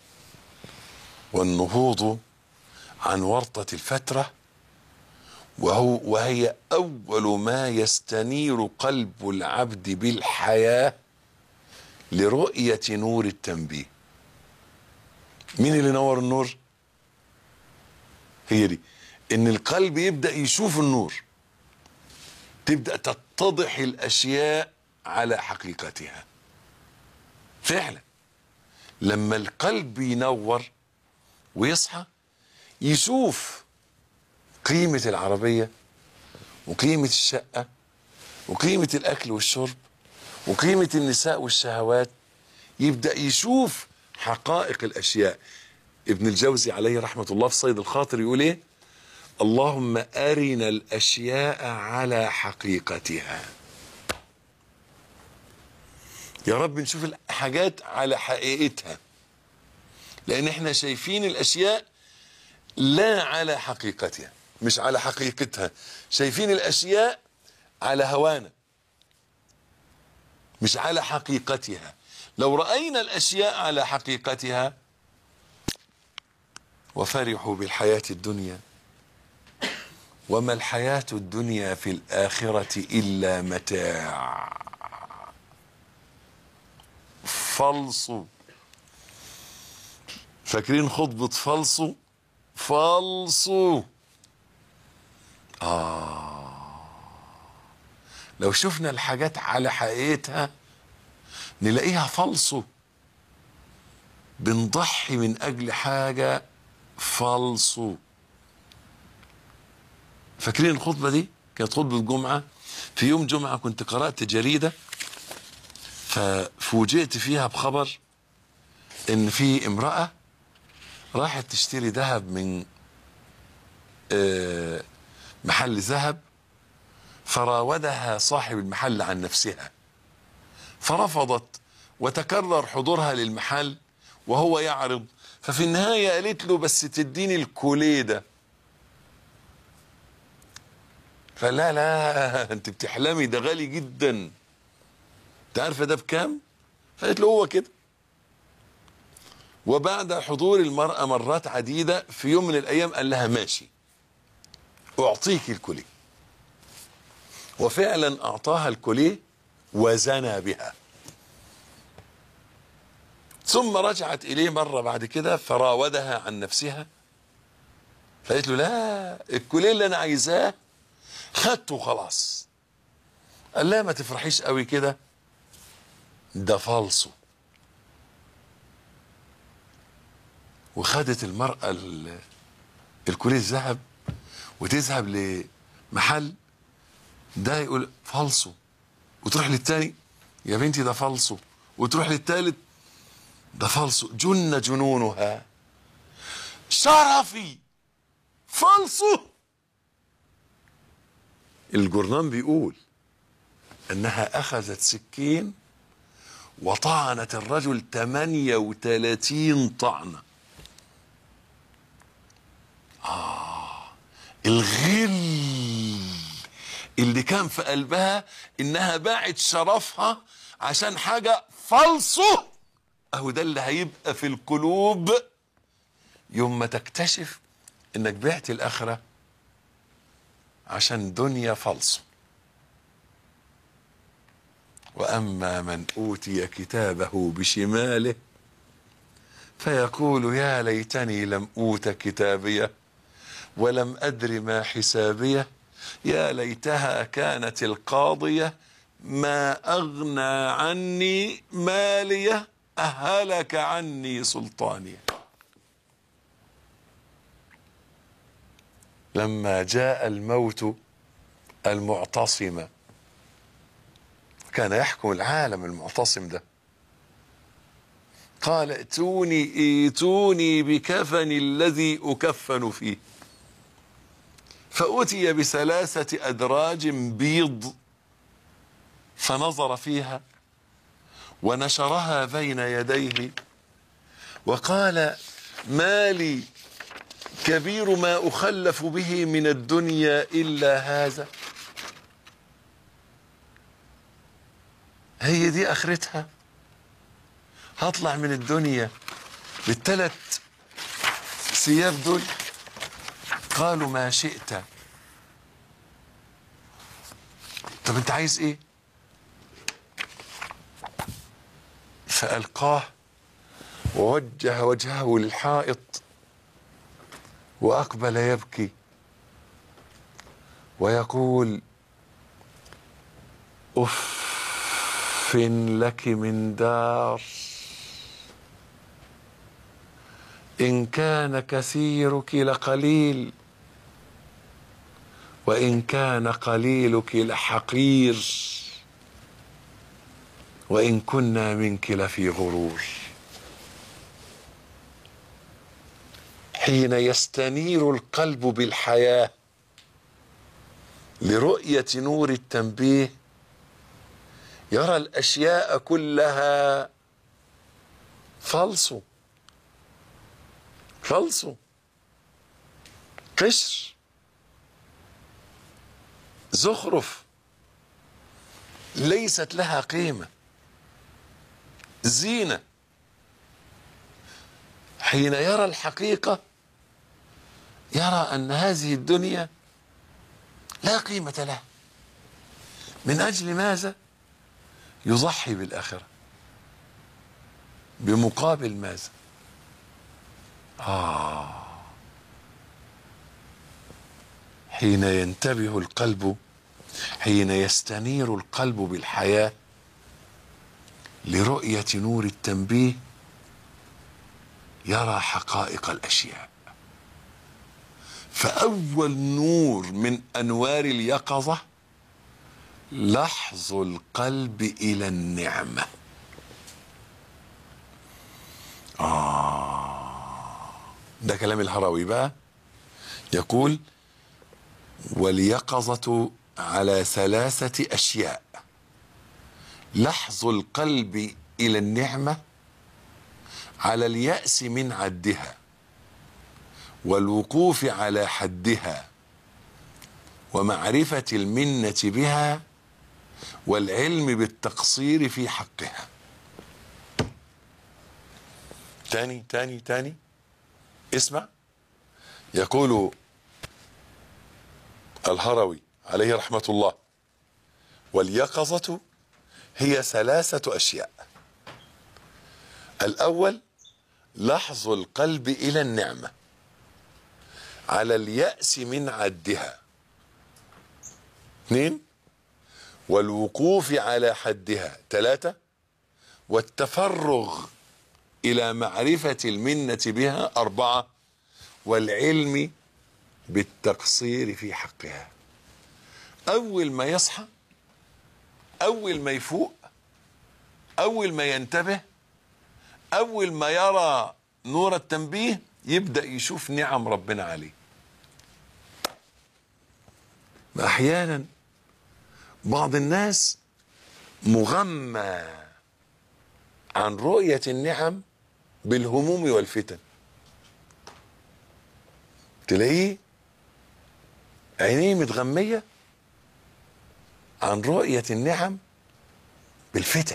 والنهوض عن ورطة الفترة وهو وهي أول ما يستنير قلب العبد بالحياة لرؤية نور التنبيه مين اللي نور النور هي دي ان القلب يبدأ يشوف النور تبدأ تتضح الأشياء على حقيقتها فعلا لما القلب ينور ويصحى يشوف قيمة العربية وقيمة الشقة وقيمة الأكل والشرب وقيمة النساء والشهوات يبدأ يشوف حقائق الأشياء ابن الجوزي عليه رحمة الله في صيد الخاطر يقول ايه اللهم أرنا الأشياء على حقيقتها يا رب نشوف الحاجات على حقيقتها لأن احنا شايفين الأشياء لا على حقيقتها مش على حقيقتها شايفين الأشياء على هوانا مش على حقيقتها لو رأينا الأشياء على حقيقتها وفرحوا بالحياة الدنيا وما الحياة الدنيا في الآخرة إلا متاع فلصوا فاكرين خطبة فلصوا فلصوا آه لو شفنا الحاجات على حقيقتها نلاقيها فلصوا بنضحي من أجل حاجة فلصوا فاكرين الخطبة دي كانت خطبة جمعة في يوم جمعة كنت قرأت جريدة ففوجئت فيها بخبر ان في امرأة راحت تشتري ذهب من آه، محل ذهب فراودها صاحب المحل عن نفسها فرفضت وتكرر حضورها للمحل وهو يعرض ففي النهاية قالت له بس تديني الكوليه ده فلا لا انت بتحلمي ده غالي جدا انت عارفه ده بكام قالت له هو كده وبعد حضور المرأة مرات عديدة في يوم من الأيام قال لها ماشي أعطيك الكوليه وفعلا أعطاها الكوليه وزنى بها ثم رجعت إليه مرة بعد كده فراودها عن نفسها فقالت له لا الكوليه اللي أنا عايزاه خدته خلاص قال لا ما تفرحيش قوي كده ده فالصو وخدت المرأة ال- الكوليه الذهب وتذهب لمحل ده يقول فالصو وتروح للتاني يا بنتي ده فالصو وتروح للتالت ده فالصو جن جنونها شرفي فالصو الجرنان بيقول انها اخذت سكين وطعنت الرجل 38 طعنه الغل اللي كان في قلبها انها باعت شرفها عشان حاجه فالصو اهو ده اللي هيبقى في القلوب يوم ما تكتشف انك بعت الاخره عشان دنيا فالصو واما من اوتي كتابه بشماله فيقول يا ليتني لم اوت كتابيه ولم ادر ما حسابيه يا ليتها كانت القاضيه ما اغنى عني ماليه اهلك عني سلطانيه لما جاء الموت المعتصم كان يحكم العالم المعتصم ده قال ائتوني ائتوني بكفن الذي اكفن فيه فأتي بثلاثة أدراج بيض فنظر فيها ونشرها بين يديه وقال ما لي كبير ما أخلف به من الدنيا إلا هذا هي دي آخرتها هطلع من الدنيا بالثلاث ثياب دول قالوا ما شئت طب انت عايز ايه فألقاه ووجه وجهه للحائط وأقبل يبكي ويقول أف لك من دار إن كان كثيرك لقليل وإن كان قليلك لحقير وإن كنا منك لفي غرور حين يستنير القلب بالحياة لرؤية نور التنبيه يرى الأشياء كلها فالصو فالصو قشر زخرف ليست لها قيمة زينة حين يرى الحقيقة يرى أن هذه الدنيا لا قيمة لها من أجل ماذا يضحي بالآخرة بمقابل ماذا آه حين ينتبه القلب حين يستنير القلب بالحياة لرؤية نور التنبيه يرى حقائق الأشياء فأول نور من أنوار اليقظة لحظ القلب إلى النعمة آه ده كلام الهروي بقى يقول واليقظة على ثلاثة أشياء لحظ القلب إلى النعمة على اليأس من عدها والوقوف على حدها ومعرفة المنة بها والعلم بالتقصير في حقها تاني تاني تاني اسمع يقول الهروي عليه رحمة الله واليقظة هي ثلاثة أشياء الأول لحظ القلب إلى النعمة على اليأس من عدها اثنين والوقوف على حدها ثلاثة والتفرغ إلى معرفة المنة بها أربعة والعلم بالتقصير في حقها أول ما يصحى أول ما يفوق أول ما ينتبه أول ما يرى نور التنبيه يبدأ يشوف نعم ربنا عليه أحيانا بعض الناس مغمى عن رؤية النعم بالهموم والفتن تلاقيه عينيه متغمية عن رؤية النعم بالفتن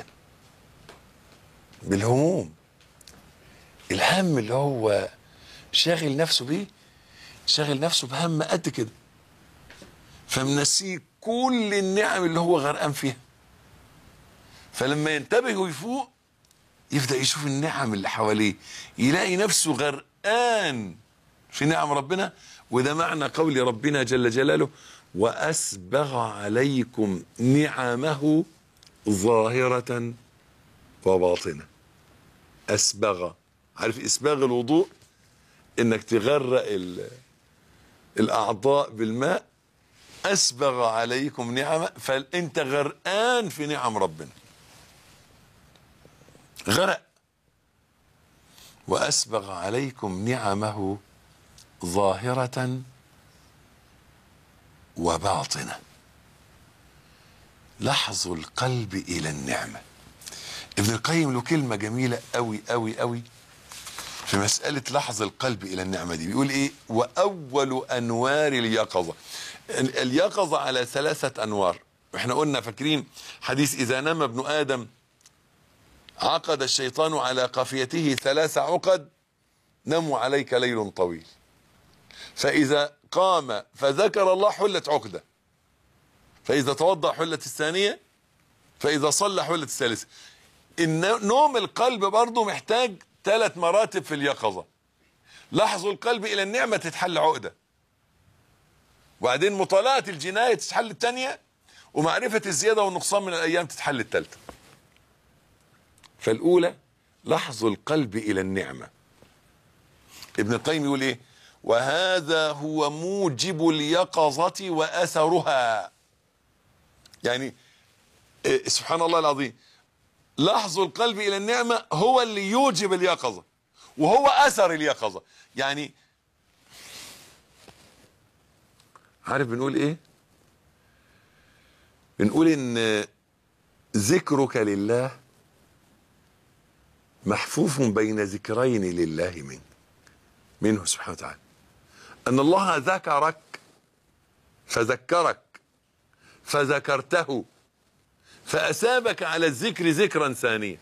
بالهموم الهم اللي هو شاغل نفسه بيه شاغل نفسه بهم قد كده فمنسيه كل النعم اللي هو غرقان فيها فلما ينتبه ويفوق يبدأ يشوف النعم اللي حواليه يلاقي نفسه غرقان في نعم ربنا وده معنى قول ربنا جل جلاله وأسبغ عليكم نعمه ظاهرة وباطنة أسبغ عارف إسباغ الوضوء إنك تغرق ال- الأعضاء بالماء أسبغ عليكم نعمة فأنت غرقان في نعم ربنا غرق وأسبغ عليكم نعمه ظاهرة وباطنة لحظ القلب إلى النعمة ابن القيم له كلمة جميلة أوي أوي أوي في مسألة لحظ القلب إلى النعمة دي بيقول إيه وأول أنوار اليقظة ال- اليقظة على ثلاثة أنوار احنا قلنا فاكرين حديث إذا نام ابن آدم عقد الشيطان على قافيته ثلاث عقد نموا عليك ليل طويل فإذا قام فذكر الله حلت عقدة فإذا توضأ حلت الثانية فإذا صلى حلت الثالثة إن نوم القلب برضه محتاج ثلاث مراتب في اليقظة لحظ القلب إلى النعمة تتحل عقدة وبعدين مطالعة الجناية تتحل الثانية ومعرفة الزيادة والنقصان من الأيام تتحل الثالثة فالأولى لحظ القلب إلى النعمة ابن القيم يقول إيه وهذا هو موجب اليقظة وأثرها يعني إيه سبحان الله العظيم لحظ القلب إلى النعمة هو اللي يوجب اليقظة وهو أثر اليقظة يعني عارف بنقول إيه بنقول إن ذكرك لله محفوف بين ذكرين لله منه منه سبحانه وتعالى أن الله ذكرك فذكرك فذكرته فأثابك على الذكر ذكرا ثانيا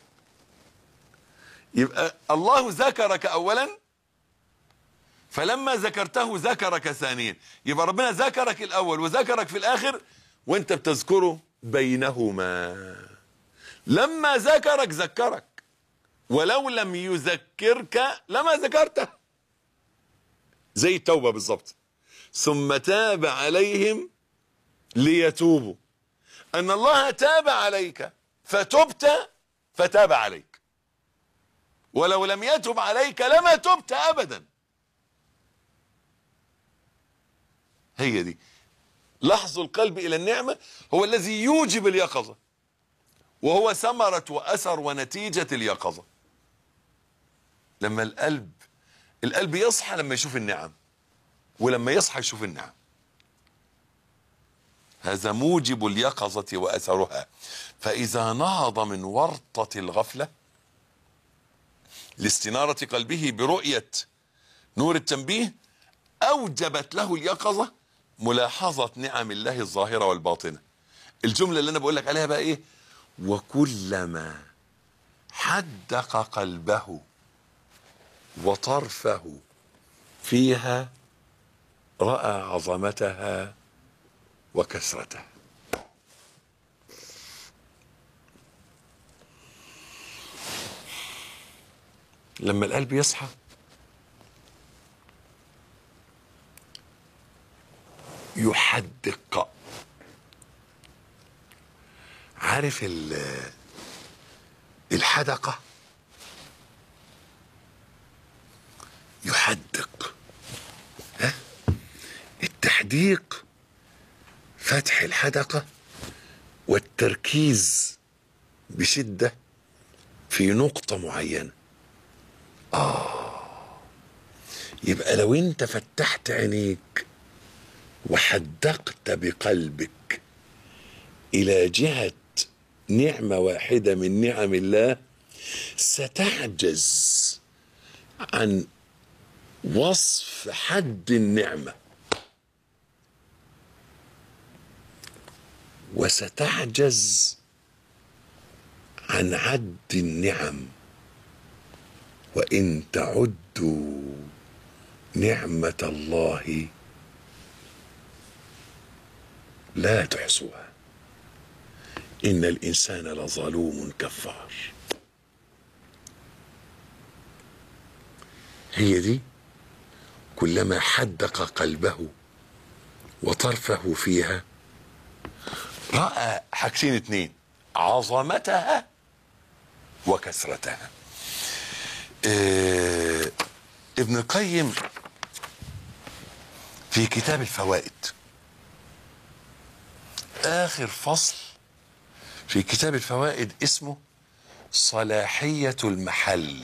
يبقى الله ذكرك أولا فلما ذكرته ذكرك ثانيا يبقى ربنا ذكرك الأول وذكرك في الآخر وانت بتذكره بينهما لما ذكرك ذكرك ولو لم يذكرك لما ذكرته زي التوبة بالظبط ثم تاب عليهم ليتوبوا أن الله تاب عليك فتبت فتاب عليك ولو لم يتب عليك لما تبت أبدا هي دي لحظ القلب إلى النعمة هو الذي يوجب اليقظة وهو ثمرة وأثر ونتيجة اليقظة لما القلب القلب يصحى لما يشوف النعم ولما يصحى يشوف النعم هذا موجب اليقظة وأثرها فإذا نهض من ورطة الغفلة لاستنارة قلبه برؤية نور التنبيه أوجبت له اليقظة ملاحظة نعم الله الظاهرة والباطنة الجملة اللي أنا بقول لك عليها بقى إيه وكلما حدق قلبه وطرفه فيها رأى عظمتها وكثرتها لما القلب يصحى يحدق عارف ال- الحدقة يحدق ها التحديق فتح الحدقة والتركيز بشدة في نقطة معينة يبقى لو انت فتحت عينيك وحدقت بقلبك الى جهه نعمه واحده من نعم الله ستعجز عن وصف حد النعمه وستعجز عن عد النعم وان تعدوا نعمه الله لا تحصوها ان الانسان لظلوم كفار هي دي كلما حدق قلبه وطرفه فيها راى حاجتين اتنين عظمتها وكثرتها آه ابن القيم في كتاب الفوائد آخر فصل في كتاب الفوائد اسمه صلاحية المحل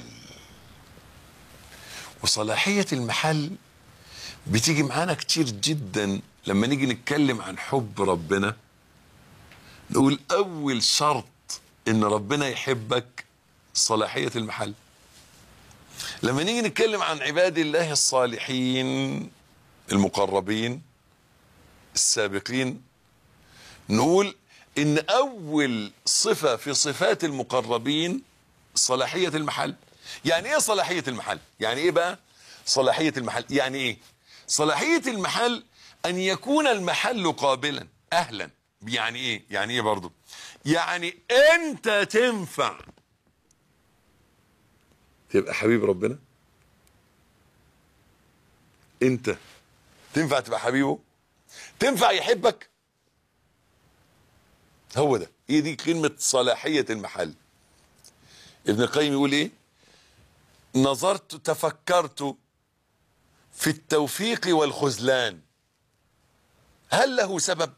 وصلاحية المحل بتيجي معانا كتير جدا لما نيجي نتكلم عن حب ربنا نقول أول شرط إن ربنا يحبك صلاحية المحل لما نيجي نتكلم عن عباد الله الصالحين المقربين السابقين نقول ان اول صفه في صفات المقربين صلاحيه المحل يعني ايه صلاحيه المحل يعني ايه بقى صلاحيه المحل يعني ايه صلاحيه المحل ان يكون المحل قابلا اهلا يعني ايه يعني ايه برضو يعني انت تنفع تبقى حبيب ربنا انت تنفع تبقى حبيبه تنفع يحبك هو ده هي دي كلمة صلاحية المحل ابن القيم يقول ايه نظرت تفكرت في التوفيق والخذلان هل له سبب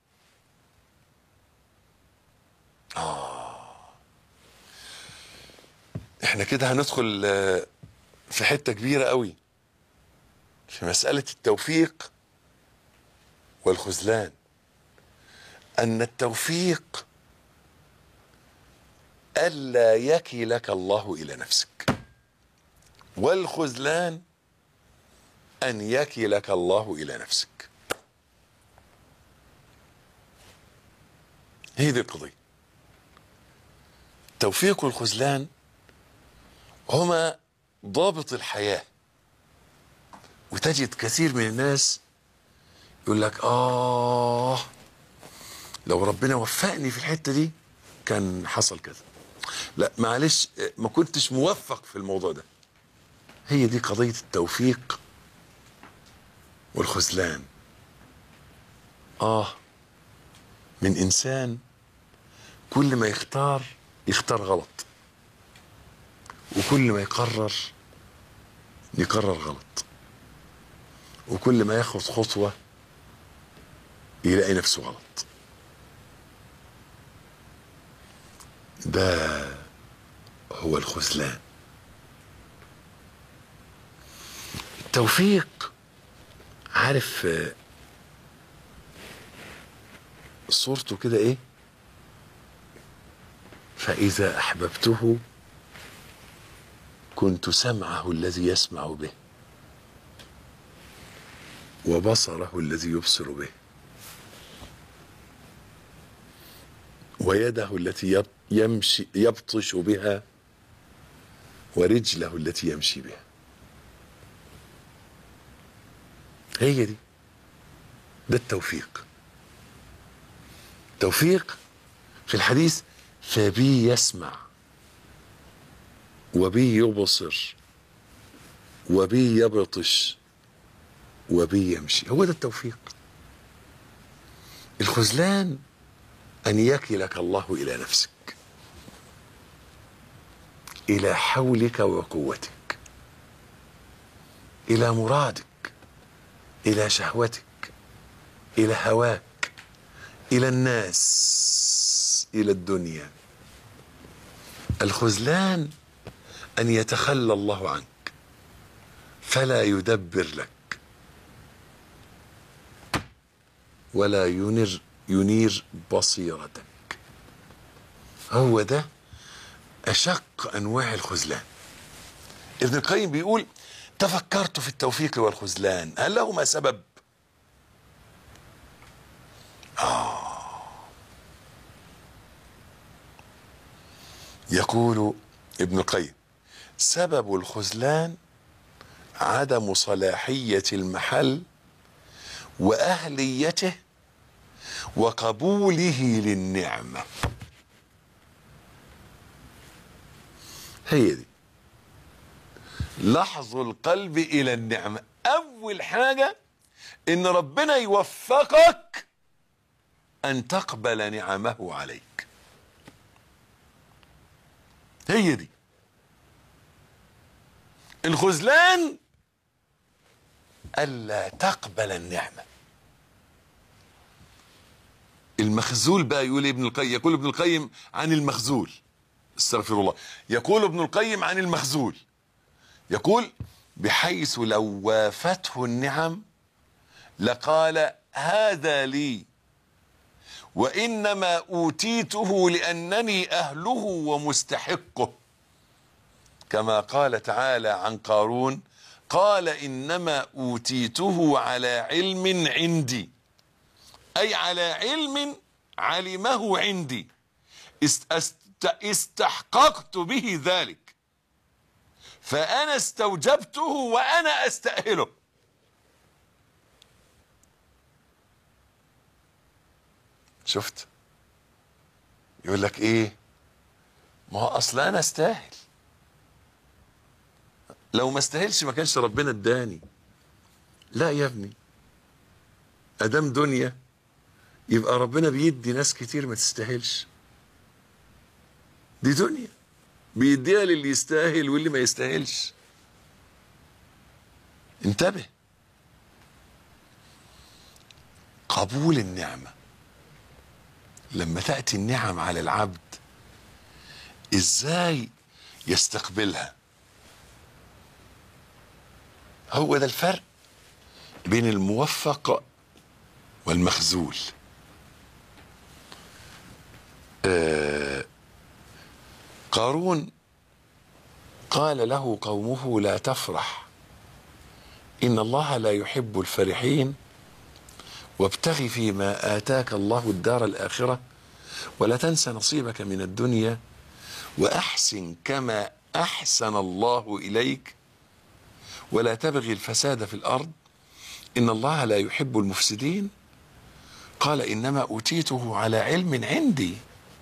آه. احنا كده هندخل آه، في حتة كبيرة قوي في مسألة التوفيق والخذلان أن التوفيق ألا يكلك الله إلى نفسك والخذلان أن يكلك الله إلى نفسك هي دي القضية التوفيق والخذلان هما ضابط الحياة وتجد كثير من الناس يقول لك آه لو ربنا وفقني في الحته دي كان حصل كذا لا معلش ما كنتش موفق في الموضوع ده هي دي قضيه التوفيق والخذلان اه من انسان كل ما يختار يختار غلط وكل ما يقرر يقرر غلط وكل ما ياخد خطوه يلاقي نفسه غلط ده هو الخذلان التوفيق عارف آه، صورته كده ايه فاذا احببته كنت سمعه الذي يسمع به وبصره الذي يبصر به ويده التي يب- يمشي يبطش بها ورجله التي يمشي بها هي دي ده التوفيق توفيق في الحديث فبي يسمع وبي يبصر وبي يبطش وبي يمشي هو ده التوفيق الخذلان أن يكلك الله إلى نفسك إلى حولك وقوتك إلى مرادك إلى شهوتك إلى هواك إلى الناس إلى الدنيا الخذلان أن يتخلى الله عنك فلا يدبر لك ولا ينر ينير بصيرتك هو ده أشق أنواع الخذلان ابن القيم بيقول تفكرت في التوفيق والخذلان هل لهما سبب آه يقول ابن القيم سبب الخذلان عدم صلاحية المحل وأهليته وقبوله للنعمة هي دي لحظ القلب إلى النعمة أول حاجة إن ربنا يوفقك أن تقبل نعمه عليك هي دي الخذلان ألا تقبل النعمة المخزول بقى يقول ابن القيم يقول ابن القيم عن المخزول استغفر الله يقول ابن القيم عن المخزول يقول بحيث لو وافته النعم لقال هذا لي وانما اوتيته لانني اهله ومستحقه كما قال تعالى عن قارون قال انما اوتيته على علم عندي اي على علم علمه عندي است است استحققت به ذلك فانا استوجبته وانا استاهله شفت يقول لك ايه ما هو اصل انا استاهل لو ما استاهلش ما كانش ربنا اداني لا يا ابني ادام دنيا يبقى ربنا بيدي ناس كتير ما تستاهلش دي دنيا بيديها للي يستاهل واللي ما يستاهلش انتبه قبول النعمه لما تاتي النعم على العبد ازاي يستقبلها هو ده الفرق بين الموفق والمخذول آه قارون قال له قومه لا تفرح ان الله لا يحب الفرحين وابتغ فيما اتاك الله الدار الاخره ولا تنس نصيبك من الدنيا واحسن كما احسن الله اليك ولا تبغي الفساد في الارض ان الله لا يحب المفسدين قال انما اوتيته على علم عندي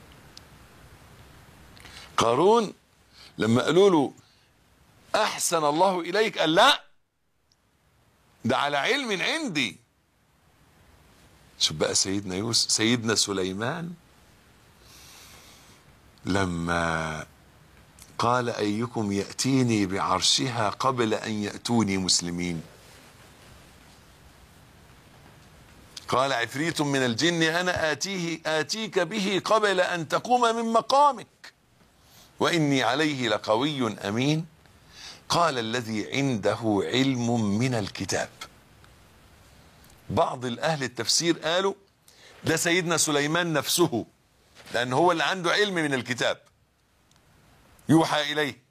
قارون لما قالوا له احسن الله اليك قال لا ده على علم عندي شوف بقى سيدنا يوسف سيدنا سليمان لما قال ايكم ياتيني بعرشها قبل ان ياتوني مسلمين قال عفريت من الجن انا اتيه اتيك به قبل ان تقوم من مقامك واني عليه لقوي امين قال الذي عنده علم من الكتاب بعض الاهل التفسير قالوا ده سيدنا سليمان نفسه لان هو اللي عنده علم من الكتاب يوحى اليه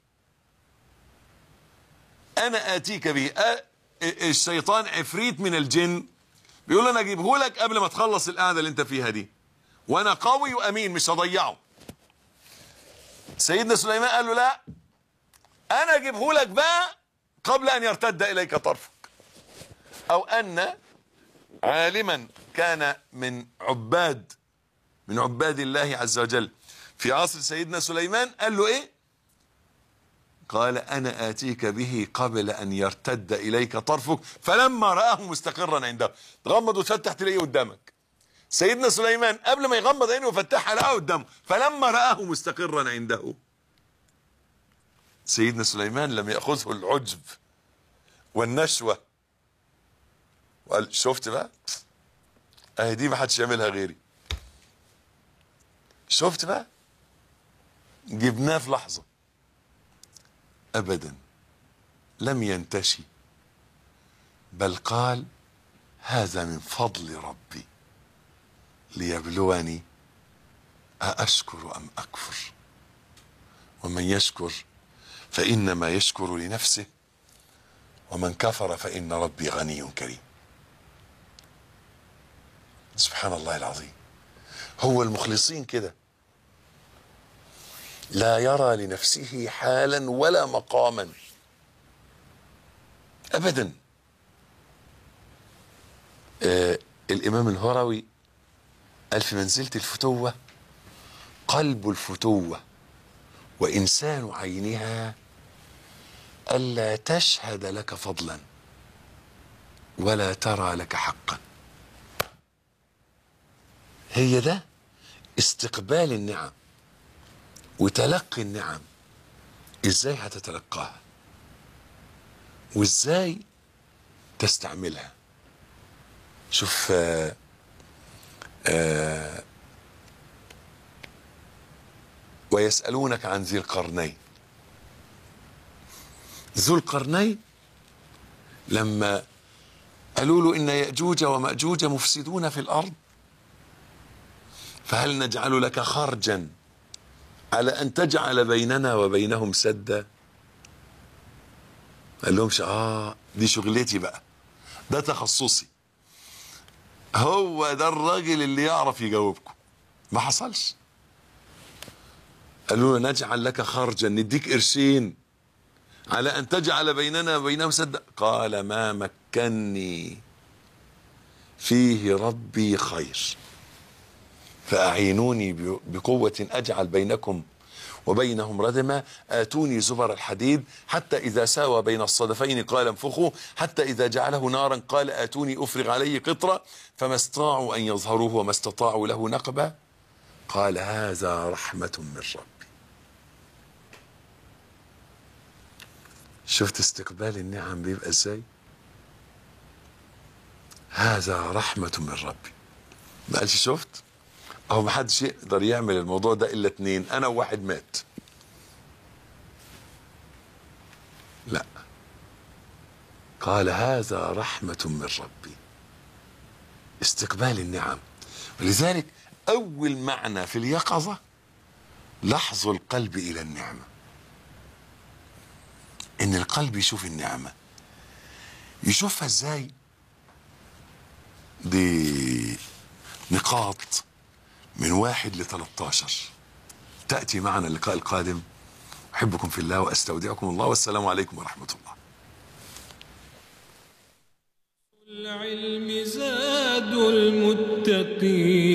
انا اتيك به آه الشيطان عفريت من الجن بيقول انا اجيبه لك قبل ما تخلص القعده اللي انت فيها دي وانا قوي وامين مش هضيعه سيدنا سليمان قال له لا انا اجيبه لك بقى قبل ان يرتد اليك طرفك او ان عالما كان من عباد من عباد الله عز وجل في عصر سيدنا سليمان قال له ايه قال انا اتيك به قبل ان يرتد اليك طرفك فلما راه مستقرا عنده تغمض وتفتح تلاقيه قدامك سيدنا سليمان قبل ما يغمض عينه ويفتحها لقاه قدامه فلما راه مستقرا عنده سيدنا سليمان لم ياخذه العجب والنشوه وقال شفت بقى اهي دي ما حدش يعملها غيري شفت بقى جبناه في لحظه ابدا لم ينتشي بل قال هذا من فضل ربي ليبلوني أأشكر أم أكفر ومن يشكر فإنما يشكر لنفسه ومن كفر فإن ربي غني كريم سبحان الله العظيم هو المخلصين كده لا يرى لنفسه حالا ولا مقاما ابدا آه الامام الهروي قال في منزله الفتوه قلب الفتوه وانسان عينها الا تشهد لك فضلا ولا ترى لك حقا هي ده استقبال النعم وتلقي النعم ازاي هتتلقاها وازاي تستعملها شوف آآ آآ ويسألونك عن ذي القرنين ذو القرنين لما قالوا له إن يأجوج ومأجوج مفسدون في الأرض فهل نجعل لك خرجا على أن تجعل بيننا وبينهم سدا قال لهمش آه دي شغلتي بقى ده تخصصي هو ده الراجل اللي يعرف يجاوبكم ما حصلش قالوا له نجعل لك خرجا نديك قرشين على ان تجعل بيننا وبينهم سدا قال ما مكني فيه ربي خير فاعينوني بقوه اجعل بينكم وبينهم ردما آتوني زبر الحديد حتى إذا ساوى بين الصدفين قال انفخوا حتى إذا جعله نارا قال آتوني أفرغ عليه قطرة فما استطاعوا أن يظهروه وما استطاعوا له نقبا قال هذا رحمة من ربي شفت استقبال النعم بيبقى ازاي هذا رحمة من ربي ما قالش شفت اهو ما حدش يقدر يعمل الموضوع ده الا اتنين انا وواحد مات لا قال هذا رحمة من ربي استقبال النعم ولذلك اول معنى في اليقظة لحظ القلب الى النعمة ان القلب يشوف النعمة يشوفها ازاي دي نقاط من واحد ل 13 تأتي معنا اللقاء القادم أحبكم في الله وأستودعكم الله والسلام عليكم ورحمة الله العلم زاد المتقين